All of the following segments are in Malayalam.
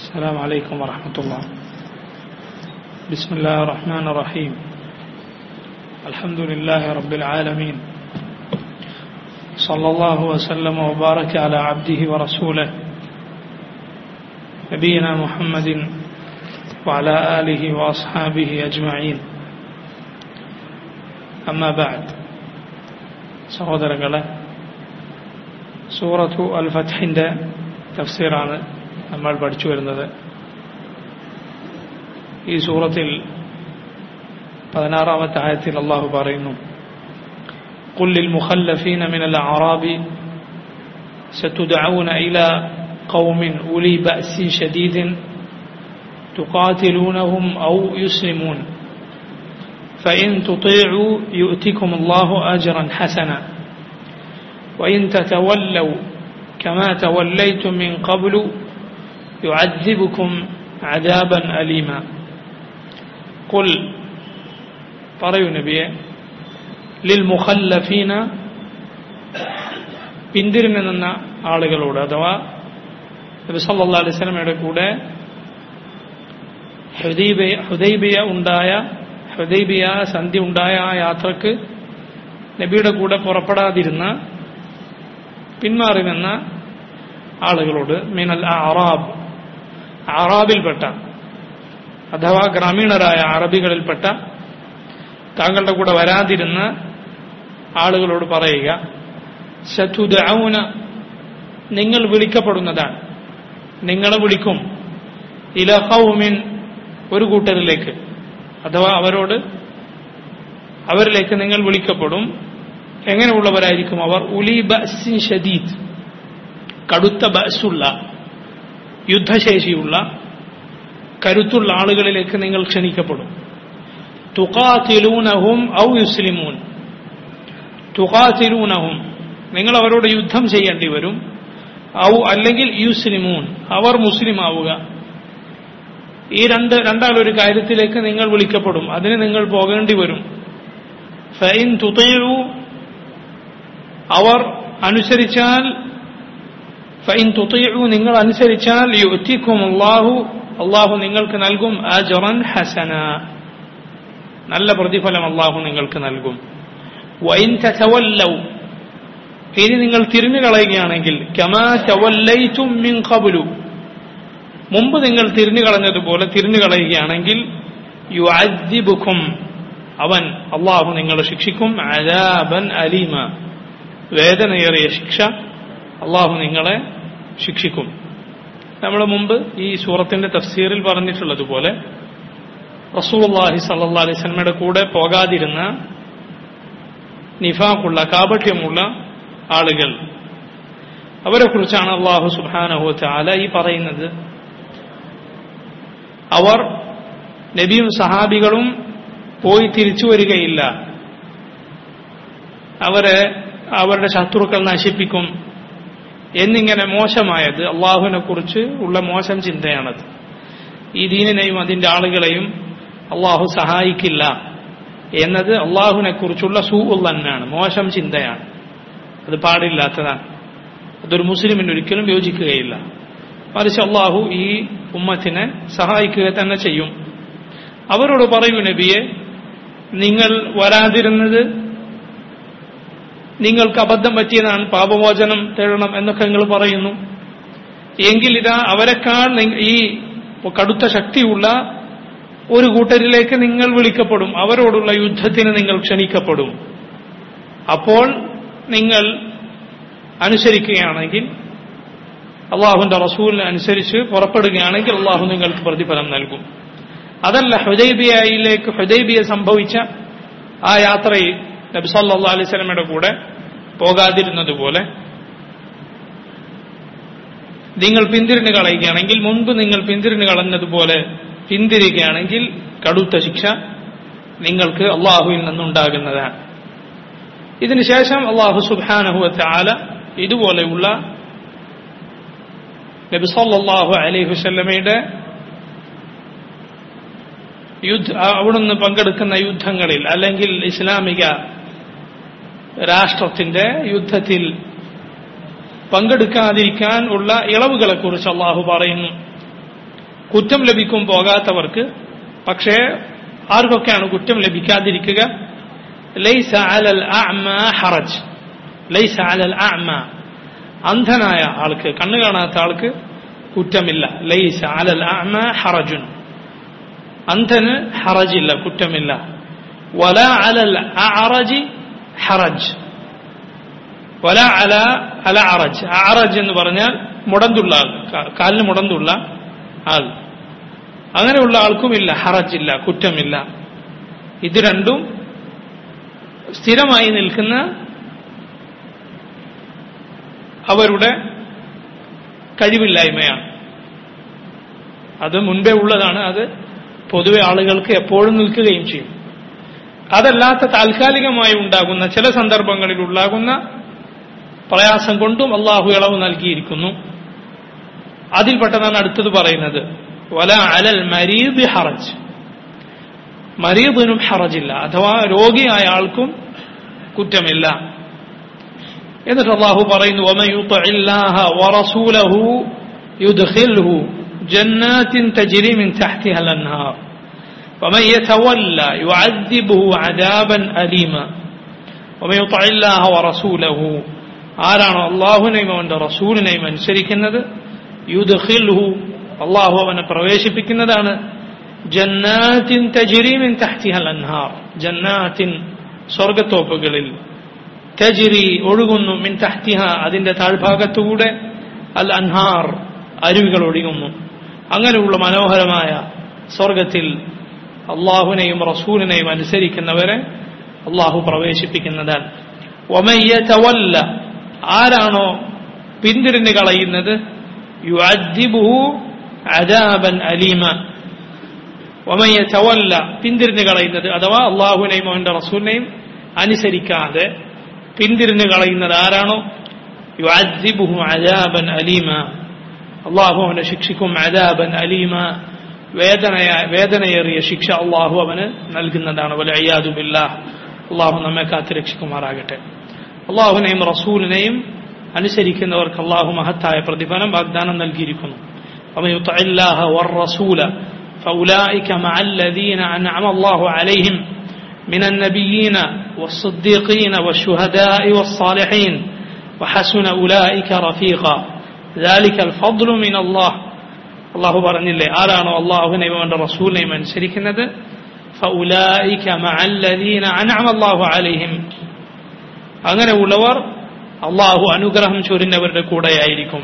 السلام عليكم ورحمة الله بسم الله الرحمن الرحيم الحمد لله رب العالمين صلى الله وسلم وبارك على عبده ورسوله نبينا محمد وعلى آله وأصحابه أجمعين أما بعد സഹോദരങ്ങളെ സൂറത്തു അൽ ഫത്ഹിൻ്റെ തഫ്സീറാണ് നമ്മൾ പഠിച്ചു വരുന്നത് ഈ സൂറത്തിൽ പതിനാറാമത്തെ ആയത്തിൽ അള്ളാഹു പറയുന്നു قل للمخلفين من الأعراب ستدعون إلى قوم أولي بأس شديد تقاتلونهم أو يسلمون فإن تطيعوا يؤتكم الله أجرا حسنا وإن تتولوا كما توليتم من قبل يعذبكم عذابا أليما قل പറയൂ നബിയെ ലിൽ മുഖല്ലഫീന പിന്തിരിഞ്ഞു നിന്ന ആളുകളോട് അഥവാ നബി സല്ലാ അലൈഹി സ്വലമയുടെ കൂടെ ഹുദൈബിയ ഹുദൈബിയ ഉണ്ടായ ഹുദൈബിയ സന്ധി ഉണ്ടായ ആ യാത്രക്ക് നബിയുടെ കൂടെ പുറപ്പെടാതിരുന്ന പിന്മാറി നിന്ന ആളുകളോട് മിനൽ അറാബ് അറാബിൽപ്പെട്ട അഥവാ ഗ്രാമീണരായ അറബികളിൽപ്പെട്ട താങ്കളുടെ കൂടെ വരാതിരുന്ന ആളുകളോട് പറയുക ശതുദൗന നിങ്ങൾ വിളിക്കപ്പെടുന്നതാണ് നിങ്ങളെ വിളിക്കും ഇലഹൗമിൻ ഒരു കൂട്ടരിലേക്ക് അഥവാ അവരോട് അവരിലേക്ക് നിങ്ങൾ വിളിക്കപ്പെടും എങ്ങനെയുള്ളവരായിരിക്കും അവർ ഉലി ബസിൻ ഷദീദ് കടുത്ത ബസുള്ള യുദ്ധശേഷിയുള്ള കരുത്തുള്ള ആളുകളിലേക്ക് നിങ്ങൾ ക്ഷണിക്കപ്പെടും തുഖാത്തിലൂനഹും ഔ യുസ്ലിമൂൻ തുഖാത്തിലൂനഹും നിങ്ങൾ അവരോട് യുദ്ധം ചെയ്യേണ്ടി വരും ഔ അല്ലെങ്കിൽ യുസ്ലിമൂൻ അവർ മുസ്ലിം ആവുക ഈ രണ്ട് രണ്ടാളൊരു കാര്യത്തിലേക്ക് നിങ്ങൾ വിളിക്കപ്പെടും അതിന് നിങ്ങൾ പോകേണ്ടി വരും ഫൈൻ തുതയു അവർ അനുസരിച്ചാൽ ഫൈൻ തുതയു നിങ്ങൾ അനുസരിച്ചാൽ യുത്തിക്കും അള്ളാഹു അള്ളാഹു നിങ്ങൾക്ക് നൽകും അജറൻ ഹസന നല്ല പ്രതിഫലം അള്ളാഹു നിങ്ങൾക്ക് നൽകും വൈൻ തവല്ലൗ ഇനി നിങ്ങൾ തിരിഞ്ഞു കളയുകയാണെങ്കിൽ കമാ തവല്ലൈറ്റും മിൻ ഖബലു മുമ്പ് നിങ്ങൾ തിരിഞ്ഞു കളഞ്ഞതുപോലെ തിരിഞ്ഞു കളയുകയാണെങ്കിൽ യു അദ്ദിബുഖും അവൻ അള്ളാഹു നിങ്ങളെ ശിക്ഷിക്കും അലാബൻ അലീമ വേദനയേറിയ ശിക്ഷ അള്ളാഹു നിങ്ങളെ ശിക്ഷിക്കും നമ്മൾ മുമ്പ് ഈ സൂറത്തിന്റെ തഫ്സീറിൽ പറഞ്ഞിട്ടുള്ളതുപോലെ റസൂള്ളാഹി സല്ലാ അലൈഹി സ്വലമയുടെ കൂടെ പോകാതിരുന്ന നിഫാഖുള്ള കാപട്യമുള്ള ആളുകൾ അവരെക്കുറിച്ചാണ് അള്ളാഹു സുബാനഹു ചാല ഈ പറയുന്നത് അവർ നബിയും സഹാബികളും പോയി തിരിച്ചു വരികയില്ല അവരെ അവരുടെ ശത്രുക്കൾ നശിപ്പിക്കും എന്നിങ്ങനെ മോശമായത് അള്ളാഹുവിനെ കുറിച്ച് ഉള്ള മോശം ചിന്തയാണത് ഈ ദീനിനെയും അതിന്റെ ആളുകളെയും അള്ളാഹു സഹായിക്കില്ല എന്നത് അള്ളാഹുവിനെ കുറിച്ചുള്ള സൂഉൽ തന്നെയാണ് മോശം ചിന്തയാണ് അത് പാടില്ലാത്തതാണ് അതൊരു മുസ്ലിമിന് ഒരിക്കലും യോജിക്കുകയില്ല മറിച്ച് അള്ളാഹു ഈ ഉമ്മത്തിനെ സഹായിക്കുക തന്നെ ചെയ്യും അവരോട് പറയൂ നബിയെ നിങ്ങൾ വരാതിരുന്നത് നിങ്ങൾക്ക് അബദ്ധം പറ്റിയതാണ് പാപമോചനം തേടണം എന്നൊക്കെ നിങ്ങൾ പറയുന്നു എങ്കിൽ ഇതാ അവരെക്കാൾ ഈ കടുത്ത ശക്തിയുള്ള ഒരു കൂട്ടരിലേക്ക് നിങ്ങൾ വിളിക്കപ്പെടും അവരോടുള്ള യുദ്ധത്തിന് നിങ്ങൾ ക്ഷണിക്കപ്പെടും അപ്പോൾ നിങ്ങൾ അനുസരിക്കുകയാണെങ്കിൽ അള്ളാഹുന്റെ റസൂലിനെ അനുസരിച്ച് പുറപ്പെടുകയാണെങ്കിൽ അള്ളാഹു നിങ്ങൾക്ക് പ്രതിഫലം നൽകും അതല്ല ഹുദൈബിയയിലേക്ക് ഹുദൈബിയ സംഭവിച്ച ആ യാത്രയിൽ നബി സല്ലാ അലൈഹി സ്വലമയുടെ കൂടെ പോകാതിരുന്നതുപോലെ നിങ്ങൾ പിന്തിരിഞ്ഞു കളയുകയാണെങ്കിൽ മുൻപ് നിങ്ങൾ പിന്തിരിഞ്ഞു കളഞ്ഞതുപോലെ പിന്തിരികയാണെങ്കിൽ കടുത്ത ശിക്ഷ നിങ്ങൾക്ക് അള്ളാഹുവിൽ നിന്നുണ്ടാകുന്നതാണ് ഇതിനുശേഷം അള്ളാഹു സുബാനഹുവത്തെ ആല ഇതുപോലെയുള്ള നബി സല്ലാഹു അലൈഹി വസ്ലമയുടെ യുദ്ധ അവിടുന്ന് പങ്കെടുക്കുന്ന യുദ്ധങ്ങളിൽ അല്ലെങ്കിൽ ഇസ്ലാമിക രാഷ്ട്രത്തിന്റെ യുദ്ധത്തിൽ പങ്കെടുക്കാതിരിക്കാൻ ഉള്ള ഇളവുകളെക്കുറിച്ച് അള്ളാഹു പറയുന്നു കുറ്റം ലഭിക്കും പോകാത്തവർക്ക് പക്ഷേ ആർക്കൊക്കെയാണ് കുറ്റം ലഭിക്കാതിരിക്കുക ലൈസ അലൽ അഅ്മ ഹറജ് ലൈസ അലൽ അഅ്മ അന്ധനായ ആൾക്ക് കണ്ണു കാണാത്ത ആൾക്ക് കുറ്റമില്ല ലൈസ അലൽ അഅ്മ ഹറജുൻ അന്ധന് ഹറജില്ല കുറ്റമില്ല വല അലൽ അറജി ഹറജ് വല അല അല അറജ് അറജ് എന്ന് പറഞ്ഞാൽ മുടന്തുള്ള ആൾ കാ- കാലിന് മുടന്തുള്ള ആൾ അങ്ങനെയുള്ള ആൾക്കുമില്ല ഹറജില്ല കുറ്റമില്ല ഇത് രണ്ടും സ്ഥിരമായി നിൽക്കുന്ന അവരുടെ കഴിവില്ലായ്മയാണ് അത് മുൻപേ ഉള്ളതാണ് അത് പൊതുവെ ആളുകൾക്ക് എപ്പോഴും നിൽക്കുകയും ചെയ്യും അതല്ലാത്ത താൽക്കാലികമായി ഉണ്ടാകുന്ന ചില സന്ദർഭങ്ങളിൽ ഉണ്ടാകുന്ന പ്രയാസം കൊണ്ടും അള്ളാഹു ഇളവ് നൽകിയിരിക്കുന്നു അതിൽപ്പെട്ടതാണ് അടുത്തത് പറയുന്നത് വല അലൽ മരീദ് ഹറജ് മരീദിനും ഹറജില്ല അഥവാ രോഗിയായ ആൾക്കും കുറ്റമില്ല എന്നിട്ട് അള്ളാഹു പറയുന്നു وَمَن يُطِعِ اللَّهَ وَرَسُولَهُ يُدْخِلْهُ جَنَّاتٍ تَجْرِي مِن تَحْتِهَا الْأَنْهَارُ وَمَن يَتَوَلَّى يُعَذِّبْهُ عَذَابًا أَلِيمًا وَمَن يُطِعِ اللَّهَ وَرَسُولَهُ ആരാണോ അള്ളാഹുനെയും അവന്റെ റസൂലിനെയും അനുസരിക്കുന്നത് യുദ്ഖിൽഹു അള്ളാഹു അവനെ പ്രവേശിപ്പിക്കുന്നതാണ് ജന്നാത്തിൻ തജിരിമിൻ തഹ്തിഹൽ അൻഹാർ ജന്നാത്തിൻ സ്വർഗത്തോപ്പുകളിൽ തജിരി ഒഴുകുന്നു മിൻ തഹ്തിഹ അതിന്റെ താഴ്ഭാഗത്തുകൂടെ അൽ അൻഹാർ അരുവികൾ ഒഴുകുന്നു അങ്ങനെയുള്ള മനോഹരമായ സ്വർഗത്തിൽ അള്ളാഹുനെയും റസൂലിനെയും അനുസരിക്കുന്നവരെ അള്ളാഹു പ്രവേശിപ്പിക്കുന്നതാണ് ഒമയ്യവല്ല ആരാണോ പിന്തിരിഞ്ഞു കളയുന്നത് യുഅദ്ദിബുഹു അദാബൻ അലീമ ഒമയ്യവല്ല പിന്തിരിഞ്ഞു കളയുന്നത് അഥവാ അള്ളാഹുനെയും അവന്റെ റസൂലിനെയും അനുസരിക്കാതെ പിന്തിരിഞ്ഞു കളയുന്നത് ആരാണോ യുഅദ്ദിബുഹു അദാബൻ അലീമ അള്ളാഹു അവനെ ശിക്ഷിക്കും അദാബൻ അലീമ വേദനയ വേദനയേറിയ ശിക്ഷ അള്ളാഹു അവന് നൽകുന്നതാണ് വല അയ്യാദുബില്ലാഹ് അള്ളാഹു നമ്മെ കാത്തു രക്ഷിക്കുമാറാകട്ടെ അള്ളാഹുനെയും റസൂലിനെയും അനുസരിക്കുന്നവർക്ക് അള്ളാഹു മഹത്തായ പ്രതിഫലം വാഗ്ദാനം നൽകിയിരിക്കുന്നു ومن يطع الله والرسول فأولئك مع الذين أنعم الله عليهم من النبيين والصديقين والشهداء والصالحين وحسن أولئك رفيقا ذلك الفضل من الله അള്ളാഹു പറഞ്ഞില്ലേ ആരാണോ അള്ളാഹുനെയും അവന്റെ റസൂലിനെയും അനുസരിക്കുന്നത് فأولئك مع الذين أنعم الله عليهم അങ്ങനെ ഉള്ളവർ അള്ളാഹു അനുഗ്രഹം ചൊരിഞ്ഞവരുടെ കൂടെയായിരിക്കും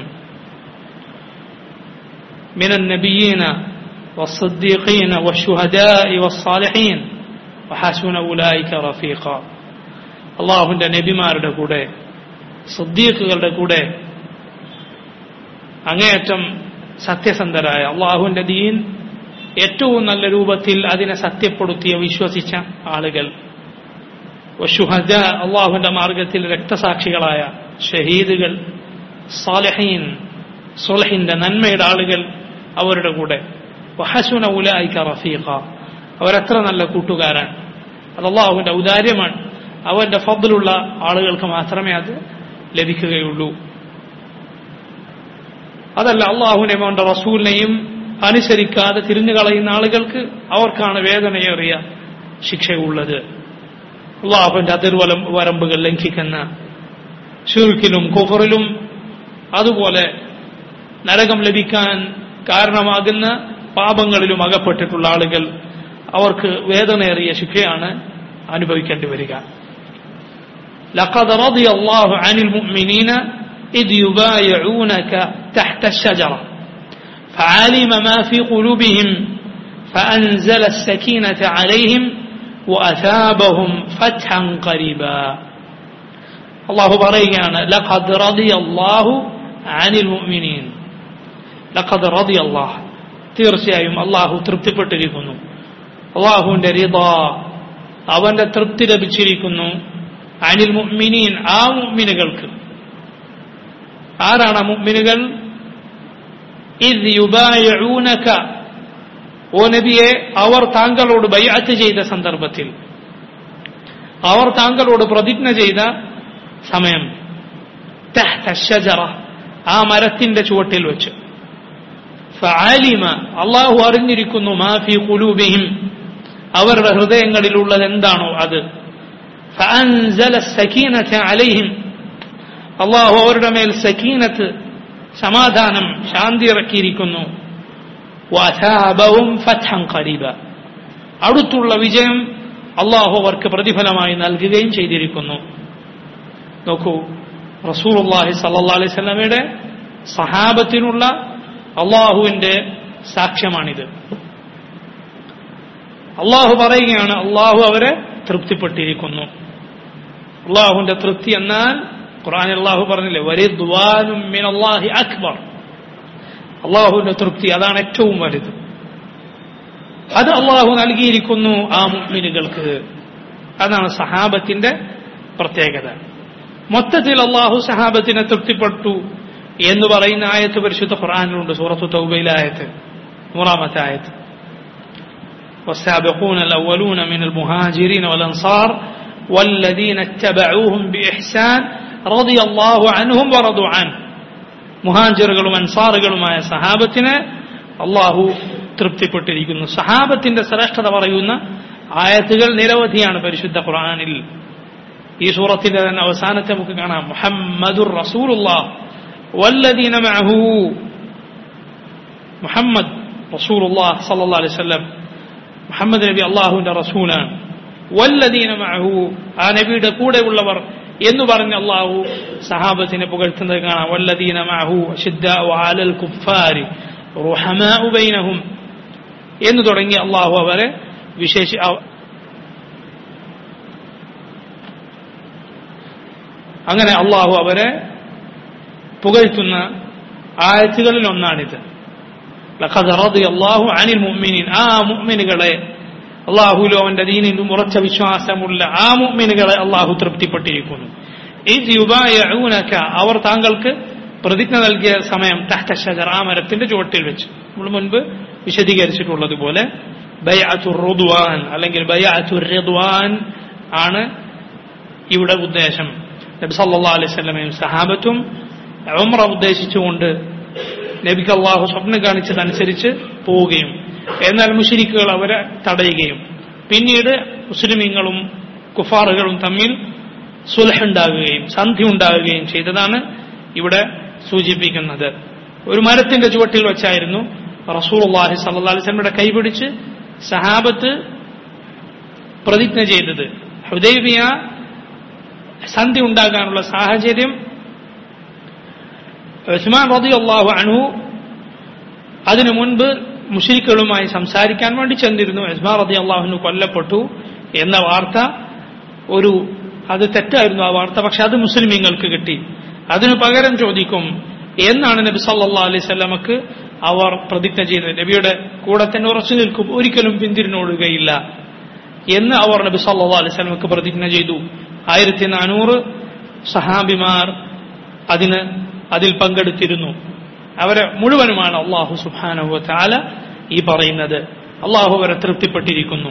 من النبيين والصديقين والشهداء والصالحين وحسن أولئك رفيقا അള്ളാഹുവിന്റെ നബിമാരുടെ കൂടെ സദ്ദീഖുകളുടെ കൂടെ അങ്ങേയറ്റം സത്യസന്ധരായ അള്ളാഹുവിന്റെ ദീൻ ഏറ്റവും നല്ല രൂപത്തിൽ അതിനെ സത്യപ്പെടുത്തിയ വിശ്വസിച്ച ആളുകൾ വശുഹദ അള്ളാഹുവിന്റെ മാർഗത്തിൽ രക്തസാക്ഷികളായ ഷഹീദുകൾ സാലഹീൻ സുലഹിന്റെ നന്മയുടെ ആളുകൾ അവരുടെ കൂടെ വഹസുന ഉലായിക്ക റഫീഖ അവരെത്ര നല്ല കൂട്ടുകാരാണ് അത് അള്ളാഹുവിന്റെ ഔദാര്യമാണ് അവന്റെ ഫضലുള്ള ആളുകൾക്ക് മാത്രമേ അത് ലഭിക്കുകയുള്ളൂ അതല്ല അള്ളാഹുവിനെയും അവന്റെ റസൂലിനെയും അനുസരിക്കാതെ തിരിഞ്ഞു കളയുന്ന ആളുകൾക്ക് അവർക്കാണ് വേദനയേറിയ ശിക്ഷയുള്ളത് അള്ളാഹുവിന്റെ അതിർവലം വരമ്പുകൾ ലംഘിക്കുന്ന ഷുർക്കിലും കുഫറിലും അതുപോലെ നരകം ലഭിക്കാൻ കാരണമാകുന്ന പാപങ്ങളിലും അകപ്പെട്ടിട്ടുള്ള ആളുകൾ അവർക്ക് വേദനയേറിയ ശിക്ഷയാണ് അനുഭവിക്കേണ്ടി വരിക لقد رضي الله عن المؤمنين إذ يبايعونك تحت الشجرة فعلم ما في قلوبهم فأنزل السكينة عليهم وأثابهم فتحا قريبا الله بريان لقد رضي الله عن المؤمنين لقد رضي الله തീർച്ചയായും അള്ളാഹു തൃപ്തിപ്പെട്ടിരിക്കുന്നു അള്ളാഹുവിന്റെ റിത അവന്റെ തൃപ്തി ലഭിച്ചിരിക്കുന്നു അനിൽ മുഅ്മിനീൻ ആ മുഅ്മിനുകൾക്ക് ആരാണ് ആ മുഅ്മിനുകൾ ഇദ് യുബായിഊനക ഓ നബിയെ അവർ താങ്കളോട് ബൈഅത്ത് ചെയ്ത സന്ദർഭത്തിൽ അവർ താങ്കളോട് പ്രതിജ്ഞ ചെയ്ത സമയം തഹ്ത ഷജറ ആ മരത്തിന്റെ ചുവട്ടിൽ വെച്ച് ഫഅലിമ അള്ളാഹു അറിഞ്ഞിരിക്കുന്നു മാഫി കുലൂബിഹിം അവരുടെ ഹൃദയങ്ങളിലുള്ളത് എന്താണോ അത് ഫഅൻസല സകീനത അലൈഹിം അള്ളാഹു അവരുടെ മേൽ സക്കീനത്ത് സമാധാനം ശാന്തി ഇറക്കിയിരിക്കുന്നു വഅഥാബഹും ഫത്ഹൻ ഖരീബ അടുത്തുള്ള വിജയം അള്ളാഹു അവർക്ക് പ്രതിഫലമായി നൽകുകയും ചെയ്തിരിക്കുന്നു നോക്കൂ റസൂലുള്ളാഹി സല്ലല്ലാഹു അലൈഹി വസല്ലമയുടെ സഹാബത്തിനുള്ള അള്ളാഹുവിന്റെ സാക്ഷ്യമാണിത് അള്ളാഹു പറയുകയാണ് അള്ളാഹു അവരെ തൃപ്തിപ്പെട്ടിരിക്കുന്നു അള്ളാഹുവിന്റെ തൃപ്തി എന്നാൽ ഖുർആൻ അള്ളാഹു പറഞ്ഞില്ലേ വരിദ്വാനും മിൻ അള്ളാഹി അക്ബർ അള്ളാഹുവിന്റെ തൃപ്തി അതാണ് ഏറ്റവും വലുത് അത് അള്ളാഹു നൽകിയിരിക്കുന്നു ആ മുഅ്മിനുകൾക്ക് അതാണ് സഹാബത്തിന്റെ പ്രത്യേകത മൊത്തത്തിൽ അള്ളാഹു സഹാബത്തിനെ തൃപ്തിപ്പെട്ടു എന്ന് പറയുന്ന ആയത്ത് പരിശുദ്ധ ഖുർആാനിലുണ്ട് സൂറത്തു തൗബയിലെ ആയത്ത് നൂറാമത്തെ ആയത്ത് والسابقون الأولون من المهاجرين والأنصار والذين اتبعوهم بإحسان رضي الله عنهم ورضوا عنه മുഹാജിറുകളും അൻസാറുകളുമായ സഹാബത്തിന് അള്ളാഹു തൃപ്തിപ്പെട്ടിരിക്കുന്നു സഹാബത്തിന്റെ ശ്രേഷ്ഠത പറയുന്ന ആയത്തുകൾ നിരവധിയാണ് പരിശുദ്ധ ഖുർആനിൽ ഈ സൂറത്തിന്റെ തന്നെ അവസാനത്തെ നമുക്ക് കാണാം മുഹമ്മദുർ റസൂലുള്ളാഹ് വല്ലദീന മഅഹു മുഹമ്മദ് റസൂലുള്ളാഹ് സല്ലല്ലാഹു അലൈഹി വസല്ലം മുഹമ്മദ് നബി അള്ളാഹുവിന്റെ റസൂലാണ് വല്ലദീന മഅഹു ആ നബിയുടെ കൂടെയുള്ളവർ എന്ന് പറഞ്ഞ് അള്ളാഹു സഹാബത്തിനെ പുകഴ്ത്തുന്നത് കാണാം വല്ലദീന മഅഹു അശിദ്ദാഉ അലൽ കുഫാരി റുഹമാഉ ബൈനഹും എന്ന് തുടങ്ങി അള്ളാഹു അവരെ വിശേഷ അങ്ങനെ അള്ളാഹു അവരെ പുകഴ്ത്തുന്ന ആയത്തുകളിൽ ഒന്നാണിത് ലഖദ് റളിയല്ലാഹു അനിൽ മുഅ്മിനീൻ ആ മുഅ്മിനുകളെ അള്ളാഹുലോ അവന്റെ ദീനിലും ഉറച്ച വിശ്വാസമുള്ള ആ മുഅ്മിനുകളെ അള്ളാഹു തൃപ്തിപ്പെട്ടിരിക്കുന്നു ഇത് യുബായൂനക അവർ താങ്കൾക്ക് പ്രതിജ്ഞ നൽകിയ സമയം തഹ്ത ഷജർ ആ മരത്തിന്റെ ചുവട്ടിൽ വെച്ച് നമ്മൾ മുൻപ് വിശദീകരിച്ചിട്ടുള്ളതുപോലെ ബൈഅത്തുർ റുദ്വാൻ അല്ലെങ്കിൽ ബൈഅത്തുർ റിദ്വാൻ ആണ് ഇവിടെ ഉദ്ദേശം നബി സല്ലല്ലാഹു അലൈഹി വസല്ലമയും സഹാബത്തും ഉംറ ഉദ്ദേശിച്ചുകൊണ്ട് നബിക്ക് അള്ളാഹു സ്വപ്നം കാണിച്ചതനുസരിച്ച് പോവുകയും എന്നാൽ മുഷരിക്കുകൾ അവരെ തടയുകയും പിന്നീട് മുസ്ലിമീങ്ങളും കുഫാറുകളും തമ്മിൽ സുലഹ് ഉണ്ടാകുകയും സന്ധി ഉണ്ടാകുകയും ചെയ്തതാണ് ഇവിടെ സൂചിപ്പിക്കുന്നത് ഒരു മരത്തിന്റെ ചുവട്ടിൽ വെച്ചായിരുന്നു റസൂൽഹി സല്ലാ അലിസ്ലമിയുടെ കൈപിടിച്ച് സഹാബത്ത് പ്രതിജ്ഞ ചെയ്തത് ഹുദൈബിയ സന്ധി ഉണ്ടാകാനുള്ള സാഹചര്യം ഉസ്മാൻ റതി അള്ളാഹു അണു അതിനു മുൻപ് മുഷരിക്കുകളുമായി സംസാരിക്കാൻ വേണ്ടി ചെന്നിരുന്നു ഉസ്മാൻ റതി അള്ളാഹുനു കൊല്ലപ്പെട്ടു എന്ന വാർത്ത ഒരു അത് തെറ്റായിരുന്നു ആ വാർത്ത പക്ഷെ അത് മുസ്ലിമീങ്ങൾക്ക് കിട്ടി അതിനു പകരം ചോദിക്കും എന്നാണ് നബി സല്ലാ അലൈഹി സ്വലമക്ക് അവർ പ്രതിജ്ഞ ചെയ്തത് നബിയുടെ കൂടെ തന്നെ ഉറച്ചു നിൽക്കും ഒരിക്കലും പിന്തിരിഞ്ഞോടുകയില്ല എന്ന് അവർ നബി സല്ലാ അലൈഹി സ്വലമക്ക് പ്രതിജ്ഞ ചെയ്തു ആയിരത്തി നാനൂറ് സഹാബിമാർ അതിന് അതിൽ പങ്കെടുത്തിരുന്നു അവരെ മുഴുവനുമാണ് അള്ളാഹു സുബാനഹു താല ഈ പറയുന്നത് അള്ളാഹു അവരെ തൃപ്തിപ്പെട്ടിരിക്കുന്നു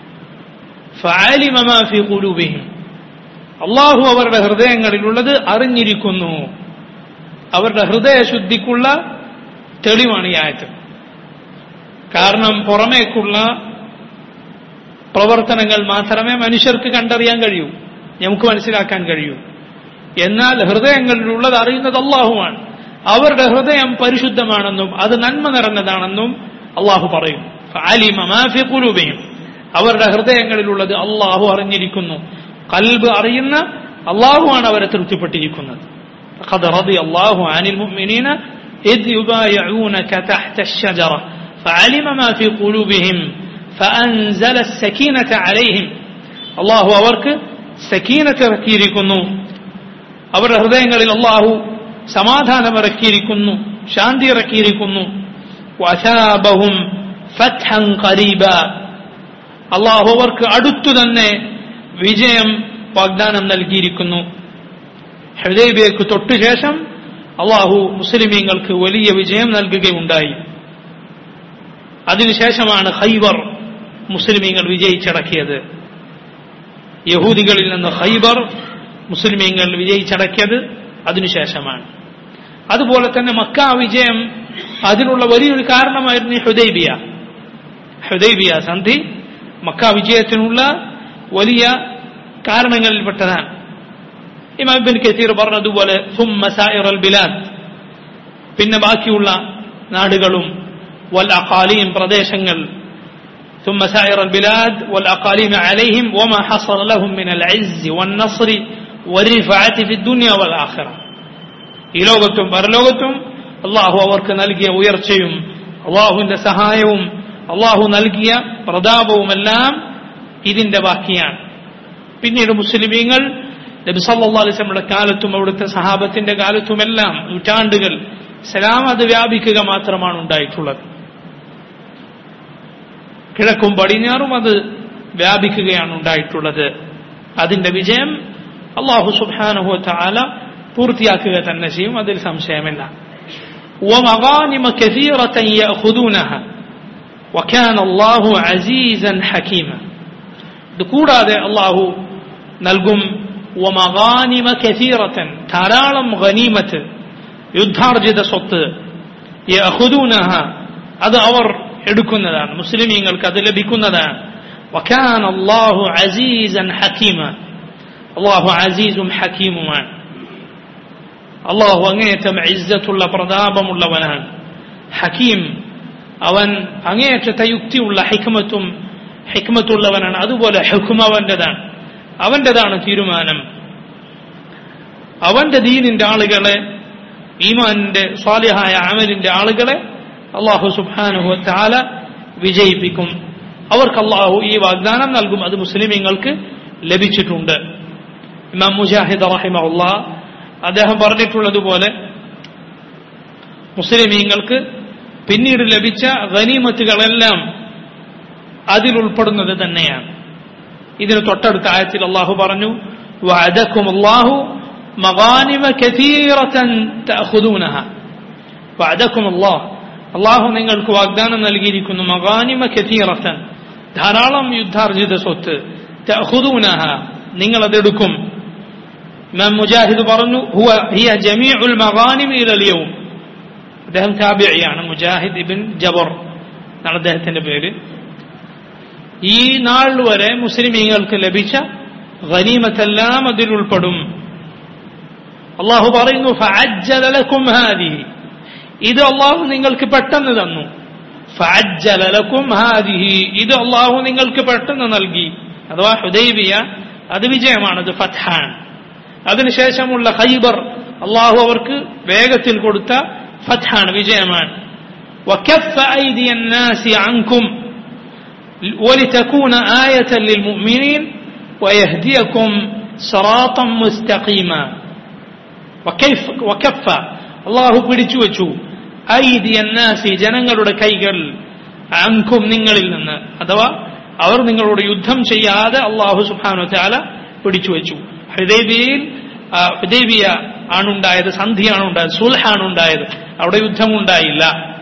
അള്ളാഹു അവരുടെ ഹൃദയങ്ങളിലുള്ളത് അറിഞ്ഞിരിക്കുന്നു അവരുടെ ഹൃദയശുദ്ധിക്കുള്ള തെളിവാണ് ഈ ആയത്ത് കാരണം പുറമേക്കുള്ള പ്രവർത്തനങ്ങൾ മാത്രമേ മനുഷ്യർക്ക് കണ്ടറിയാൻ കഴിയൂ നമുക്ക് മനസ്സിലാക്കാൻ കഴിയൂ എന്നാൽ ഹൃദയങ്ങളിലുള്ളത് അറിയുന്നത് അള്ളാഹുവാണ് അവരുടെ ഹൃദയം പരിശുദ്ധമാണെന്നും അത് നന്മ നിറഞ്ഞതാണെന്നും അള്ളാഹു പറയും കുലൂബയും അവരുടെ ഹൃദയങ്ങളിലുള്ളത് അള്ളാഹു അറിഞ്ഞിരിക്കുന്നു കൽബ് അറിയുന്ന അള്ളാഹുവാണ് അവരെ തൃപ്തിപ്പെട്ടിരിക്കുന്നത് قد رضي الله عن المؤمنين إذ يبايعونك تحت الشجرة فعلم ما في قلوبهم فأنزل السكينة عليهم الله അവർക്ക് സക്കീനത്ത് ഇറക്കിയിരിക്കുന്നു അവരുടെ ഹൃദയങ്ങളിൽ അള്ളാഹു സമാധാനം ഇറക്കിയിരിക്കുന്നു ശാന്തി ഇറക്കിയിരിക്കുന്നു വശാബഹും ഫത്ഹൻ ഖരീബ അള്ളാഹു അവർക്ക് അടുത്തു തന്നെ വിജയം വാഗ്ദാനം നൽകിയിരിക്കുന്നു ഹൃദയബിയക്ക് തൊട്ടു ശേഷം അള്ളാഹു മുസ്ലിമീങ്ങൾക്ക് വലിയ വിജയം നൽകുകയുണ്ടായി അതിനുശേഷമാണ് ഹൈബർ മുസ്ലിമീങ്ങൾ വിജയിച്ചടക്കിയത് യഹൂദികളിൽ നിന്ന് ഹൈബർ മുസ്ലിമീങ്ങൾ വിജയിച്ചടക്കിയത് അതിനുശേഷമാണ് അതുപോലെ തന്നെ മക്ക വിജയം അതിനുള്ള വലിയൊരു കാരണമായിരുന്നു ഈ ഹുദൈബിയ ഹുദൈബിയ സന്ധി മക്ക വിജയത്തിനുള്ള വലിയ കാരണങ്ങളിൽപ്പെട്ടതാണ് ഇമാം ബിൻ കസീർ പറഞ്ഞതുപോലെ സുമ്മ സായിറൽ ബിലാദ് പിന്നെ ബാക്കിയുള്ള നാടുകളും വൽ അഖാലീം പ്രദേശങ്ങൾ ثم سائر البلاد والأقاليم عليهم وما حصل لهم من العز والنصر والرفعة في الدنيا والآخرة ഈ ലോകത്തും പരലോകത്തും അള്ളാഹു അവർക്ക് നൽകിയ ഉയർച്ചയും അള്ളാഹുവിന്റെ സഹായവും അള്ളാഹു നൽകിയ പ്രതാപവുമെല്ലാം ഇതിന്റെ ബാക്കിയാണ് പിന്നീട് മുസ്ലിമീങ്ങൾ നബി സല്ലല്ലാഹു അലൈഹി വസല്ലമയുടെ കാലത്തും അവിടുത്തെ സഹാബത്തിന്റെ കാലത്തുമെല്ലാം നൂറ്റാണ്ടുകൾ സലാം അത് വ്യാപിക്കുക മാത്രമാണ് ഉണ്ടായിട്ടുള്ളത് കിഴക്കും പടിഞ്ഞാറും അത് വ്യാപിക്കുകയാണ് ഉണ്ടായിട്ടുള്ളത് അതിന്റെ വിജയം അള്ളാഹു സുബ്ഹാനഹു തആല പൂർത്തിയാക്കുക തന്നെ ചെയ്യും അതിൽ സംശയമില്ല ومغانم كثيرة يأخذونها وكان الله عزيزا حكيما ഇത് കൂടാതെ അള്ളാഹു നൽകും വമഗാനിമ കസീറത്തൻ ധാരാളം ഗനീമത്ത് യുദ്ധാർജിത സ്വത്ത് യഹുദൂനഹ അത് അവർ എടുക്കുന്നതാണ് മുസ്ലിമീങ്ങൾക്ക് അത് ലഭിക്കുന്നതാണ് വക്കാൻ അള്ളാഹു അസീസൻ ഹക്കീമ അള്ളാഹു അസീസും ഹക്കീമുമാണ് അള്ളാഹു അങ്ങേയറ്റം ഇസ്സത്തുള്ള പ്രതാപമുള്ളവനാണ് ഹക്കീം അവൻ അങ്ങേയറ്റത്തെ യുക്തിയുള്ള ഹിക്മത്തും ഹിക്മത്തുള്ളവനാണ് അതുപോലെ ഹുക്കും അവന്റേതാണ് അവന്റേതാണ് തീരുമാനം അവന്റെ ദീനിന്റെ ആളുകളെ ഈമാനിന്റെ സ്വാലിഹായ അമലിന്റെ ആളുകളെ അള്ളാഹു സുബാനുഹു താല വിജയിപ്പിക്കും അവർക്ക് അള്ളാഹു ഈ വാഗ്ദാനം നൽകും അത് മുസ്ലിമീങ്ങൾക്ക് ലഭിച്ചിട്ടുണ്ട് ഇമാം മുജാഹിദ് റഹിമഹുല്ല അദ്ദേഹം പറഞ്ഞിട്ടുള്ളതുപോലെ മുസ്ലിമീങ്ങൾക്ക് പിന്നീട് ലഭിച്ച ഗനീമത്തുകളെല്ലാം അതിൽ ഉൾപ്പെടുന്നത് തന്നെയാണ് ഇതിന് തൊട്ടടുത്ത ആയത്തിൽ അള്ളാഹു പറഞ്ഞു وعدكم الله مغانم كثيرة تأخذونها وعدكم الله അള്ളാഹു നിങ്ങൾക്ക് വാഗ്ദാനം നൽകിയിരിക്കുന്നു മഗാനിമ കഥീറത്തൻ ധാരാളം യുദ്ധാർജിത സ്വത്ത് തഅഖുദൂനഹ നിങ്ങൾ അതെടുക്കും ഇമാം മുജാഹിദ് പറഞ്ഞു ഹുവ ഹിയ ജമീഉൽ മഗാനിം ഇലൽ യൗം അദ്ദേഹം താബിഇയാണ് മുജാഹിദ് ഇബ്ൻ ജബർ എന്നാണ് അദ്ദേഹത്തിന്റെ പേര് ഈ നാൾ വരെ മുസ്ലിമീങ്ങൾക്ക് ലഭിച്ച ഗനീമത്തെല്ലാം അതിൽ ഉൾപ്പെടും അള്ളാഹു പറയുന്നു ഫഅജ്ജല ലക്കും ഹാദിഹി ഇത് അള്ളാഹു നിങ്ങൾക്ക് പെട്ടെന്ന് തന്നു ഫഅജ്ജല ലക്കും ഹാദിഹി ഇത് അള്ളാഹു നിങ്ങൾക്ക് പെട്ടെന്ന് നൽകി അഥവാ ഹുദൈബിയ അത് വിജയമാണ് അത് ഫത്ഹാൻ അതിനുശേഷമുള്ള ഖൈബർ അള്ളാഹു അവർക്ക് വേഗത്തിൽ കൊടുത്ത ഫത്ഹാണ് വിജയമാണ് وكف أيدي الناس عنكم ولتكون آية للمؤمنين ويهديكم صراطا مستقيما وكيف وكف الله പിടിച്ചു വെച്ചു ഐദി അന്നാസി ജനങ്ങളുടെ കൈകൾ അങ്കും നിങ്ങളിൽ നിന്ന് അഥവാ അവർ നിങ്ങളോട് യുദ്ധം ചെയ്യാതെ അള്ളാഹു സുബാനു ചാല പിടിച്ചു വെച്ചു ഹൃദയബിയിൽ ഹുദൈബിയ ആണുണ്ടായത് സന്ധിയാണ് ഉണ്ടായത് സുൽഹാണ് ഉണ്ടായത് അവിടെ യുദ്ധമുണ്ടായില്ല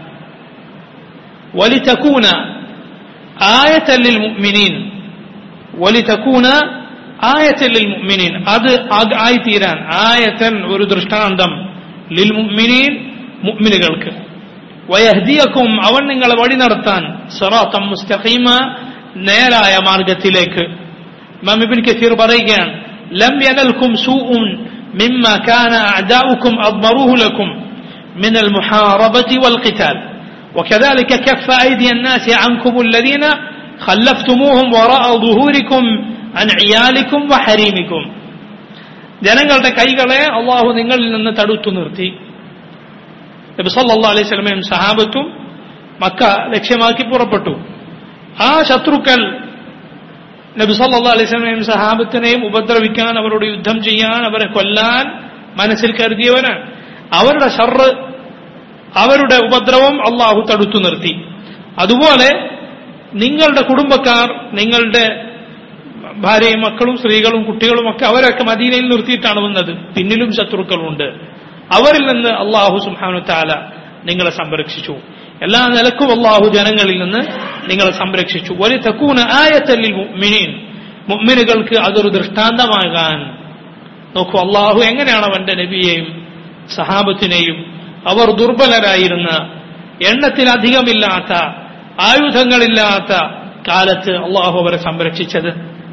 വലിതക്കൂന ആയത്തല്ലിൽ മുഅ്മിനീൻ വലിതക്കൂന ആയത്തല്ലിൽ മുഅ്മിനീൻ അത് ആയിത്തീരാൻ ആയത്തൻ ഒരു ദൃഷ്ടാന്തം ലിൽ മുഅ്മിനീൻ മുഅ്മിനുകൾക്ക് വയഹ്ദിയക്കും അവൻ നിങ്ങളെ വഴി നടത്താൻ സറാത്തം മുസ്തഖീമ നേരായ മാർഗത്തിലേക്ക് ഇമാം ഇബ്നു കസീർ പറയുകയാണ് ലം യനൽക്കും സൂഉൻ മിമ്മ കാന അഅദാഉക്കും അദ്മറുഹു ലക്കും من المحاربة والقتال وكذلك كف أيدي الناس عنكم الذين خلفتموهم وراء ظهوركم عن عيالكم وحريمكم ജനങ്ങളുടെ കൈകളെ അള്ളാഹു നിങ്ങളിൽ നിന്ന് തടുത്തു നിർത്തി നബി സല്ലല്ലാഹു അലൈഹി സ്വലമയും സഹാബത്തും മക്ക ലക്ഷ്യമാക്കി പുറപ്പെട്ടു ആ ശത്രുക്കൾ നബി സല്ലല്ലാഹു അലൈഹി സ്വലമയും സഹാബത്തിനെയും ഉപദ്രവിക്കാൻ അവരോട് യുദ്ധം ചെയ്യാൻ അവരെ കൊല്ലാൻ മനസ്സിൽ കരുതിയവരാണ് അവരുടെ ഷർറ് അവരുടെ ഉപദ്രവം അള്ളാഹു തടുത്തു നിർത്തി അതുപോലെ നിങ്ങളുടെ കുടുംബക്കാർ നിങ്ങളുടെ ഭാര്യയും മക്കളും സ്ത്രീകളും കുട്ടികളും ഒക്കെ അവരൊക്കെ മദീനയിൽ നിർത്തിയിട്ടാണ് വന്നത് പിന്നിലും ശത്രുക്കളുണ്ട് അവരിൽ നിന്ന് അള്ളാഹു സുഹാനു താല നിങ്ങളെ സംരക്ഷിച്ചു എല്ലാ നിലക്കും അള്ളാഹു ജനങ്ങളിൽ നിന്ന് നിങ്ങളെ സംരക്ഷിച്ചു ഒരു തക്കൂന ആയത്തല്ലിൽ മുഅ്മിനീൻ മുഅ്മിനുകൾക്ക് അതൊരു ദൃഷ്ടാന്തമാകാൻ നോക്കൂ അള്ളാഹു എങ്ങനെയാണ് അവന്റെ നബിയെയും സഹാബത്തിനെയും അവർ ദുർബലരായിരുന്ന എണ്ണത്തിലധികമില്ലാത്ത ആയുധങ്ങളില്ലാത്ത കാലത്ത് അള്ളാഹു അവരെ സംരക്ഷിച്ചത്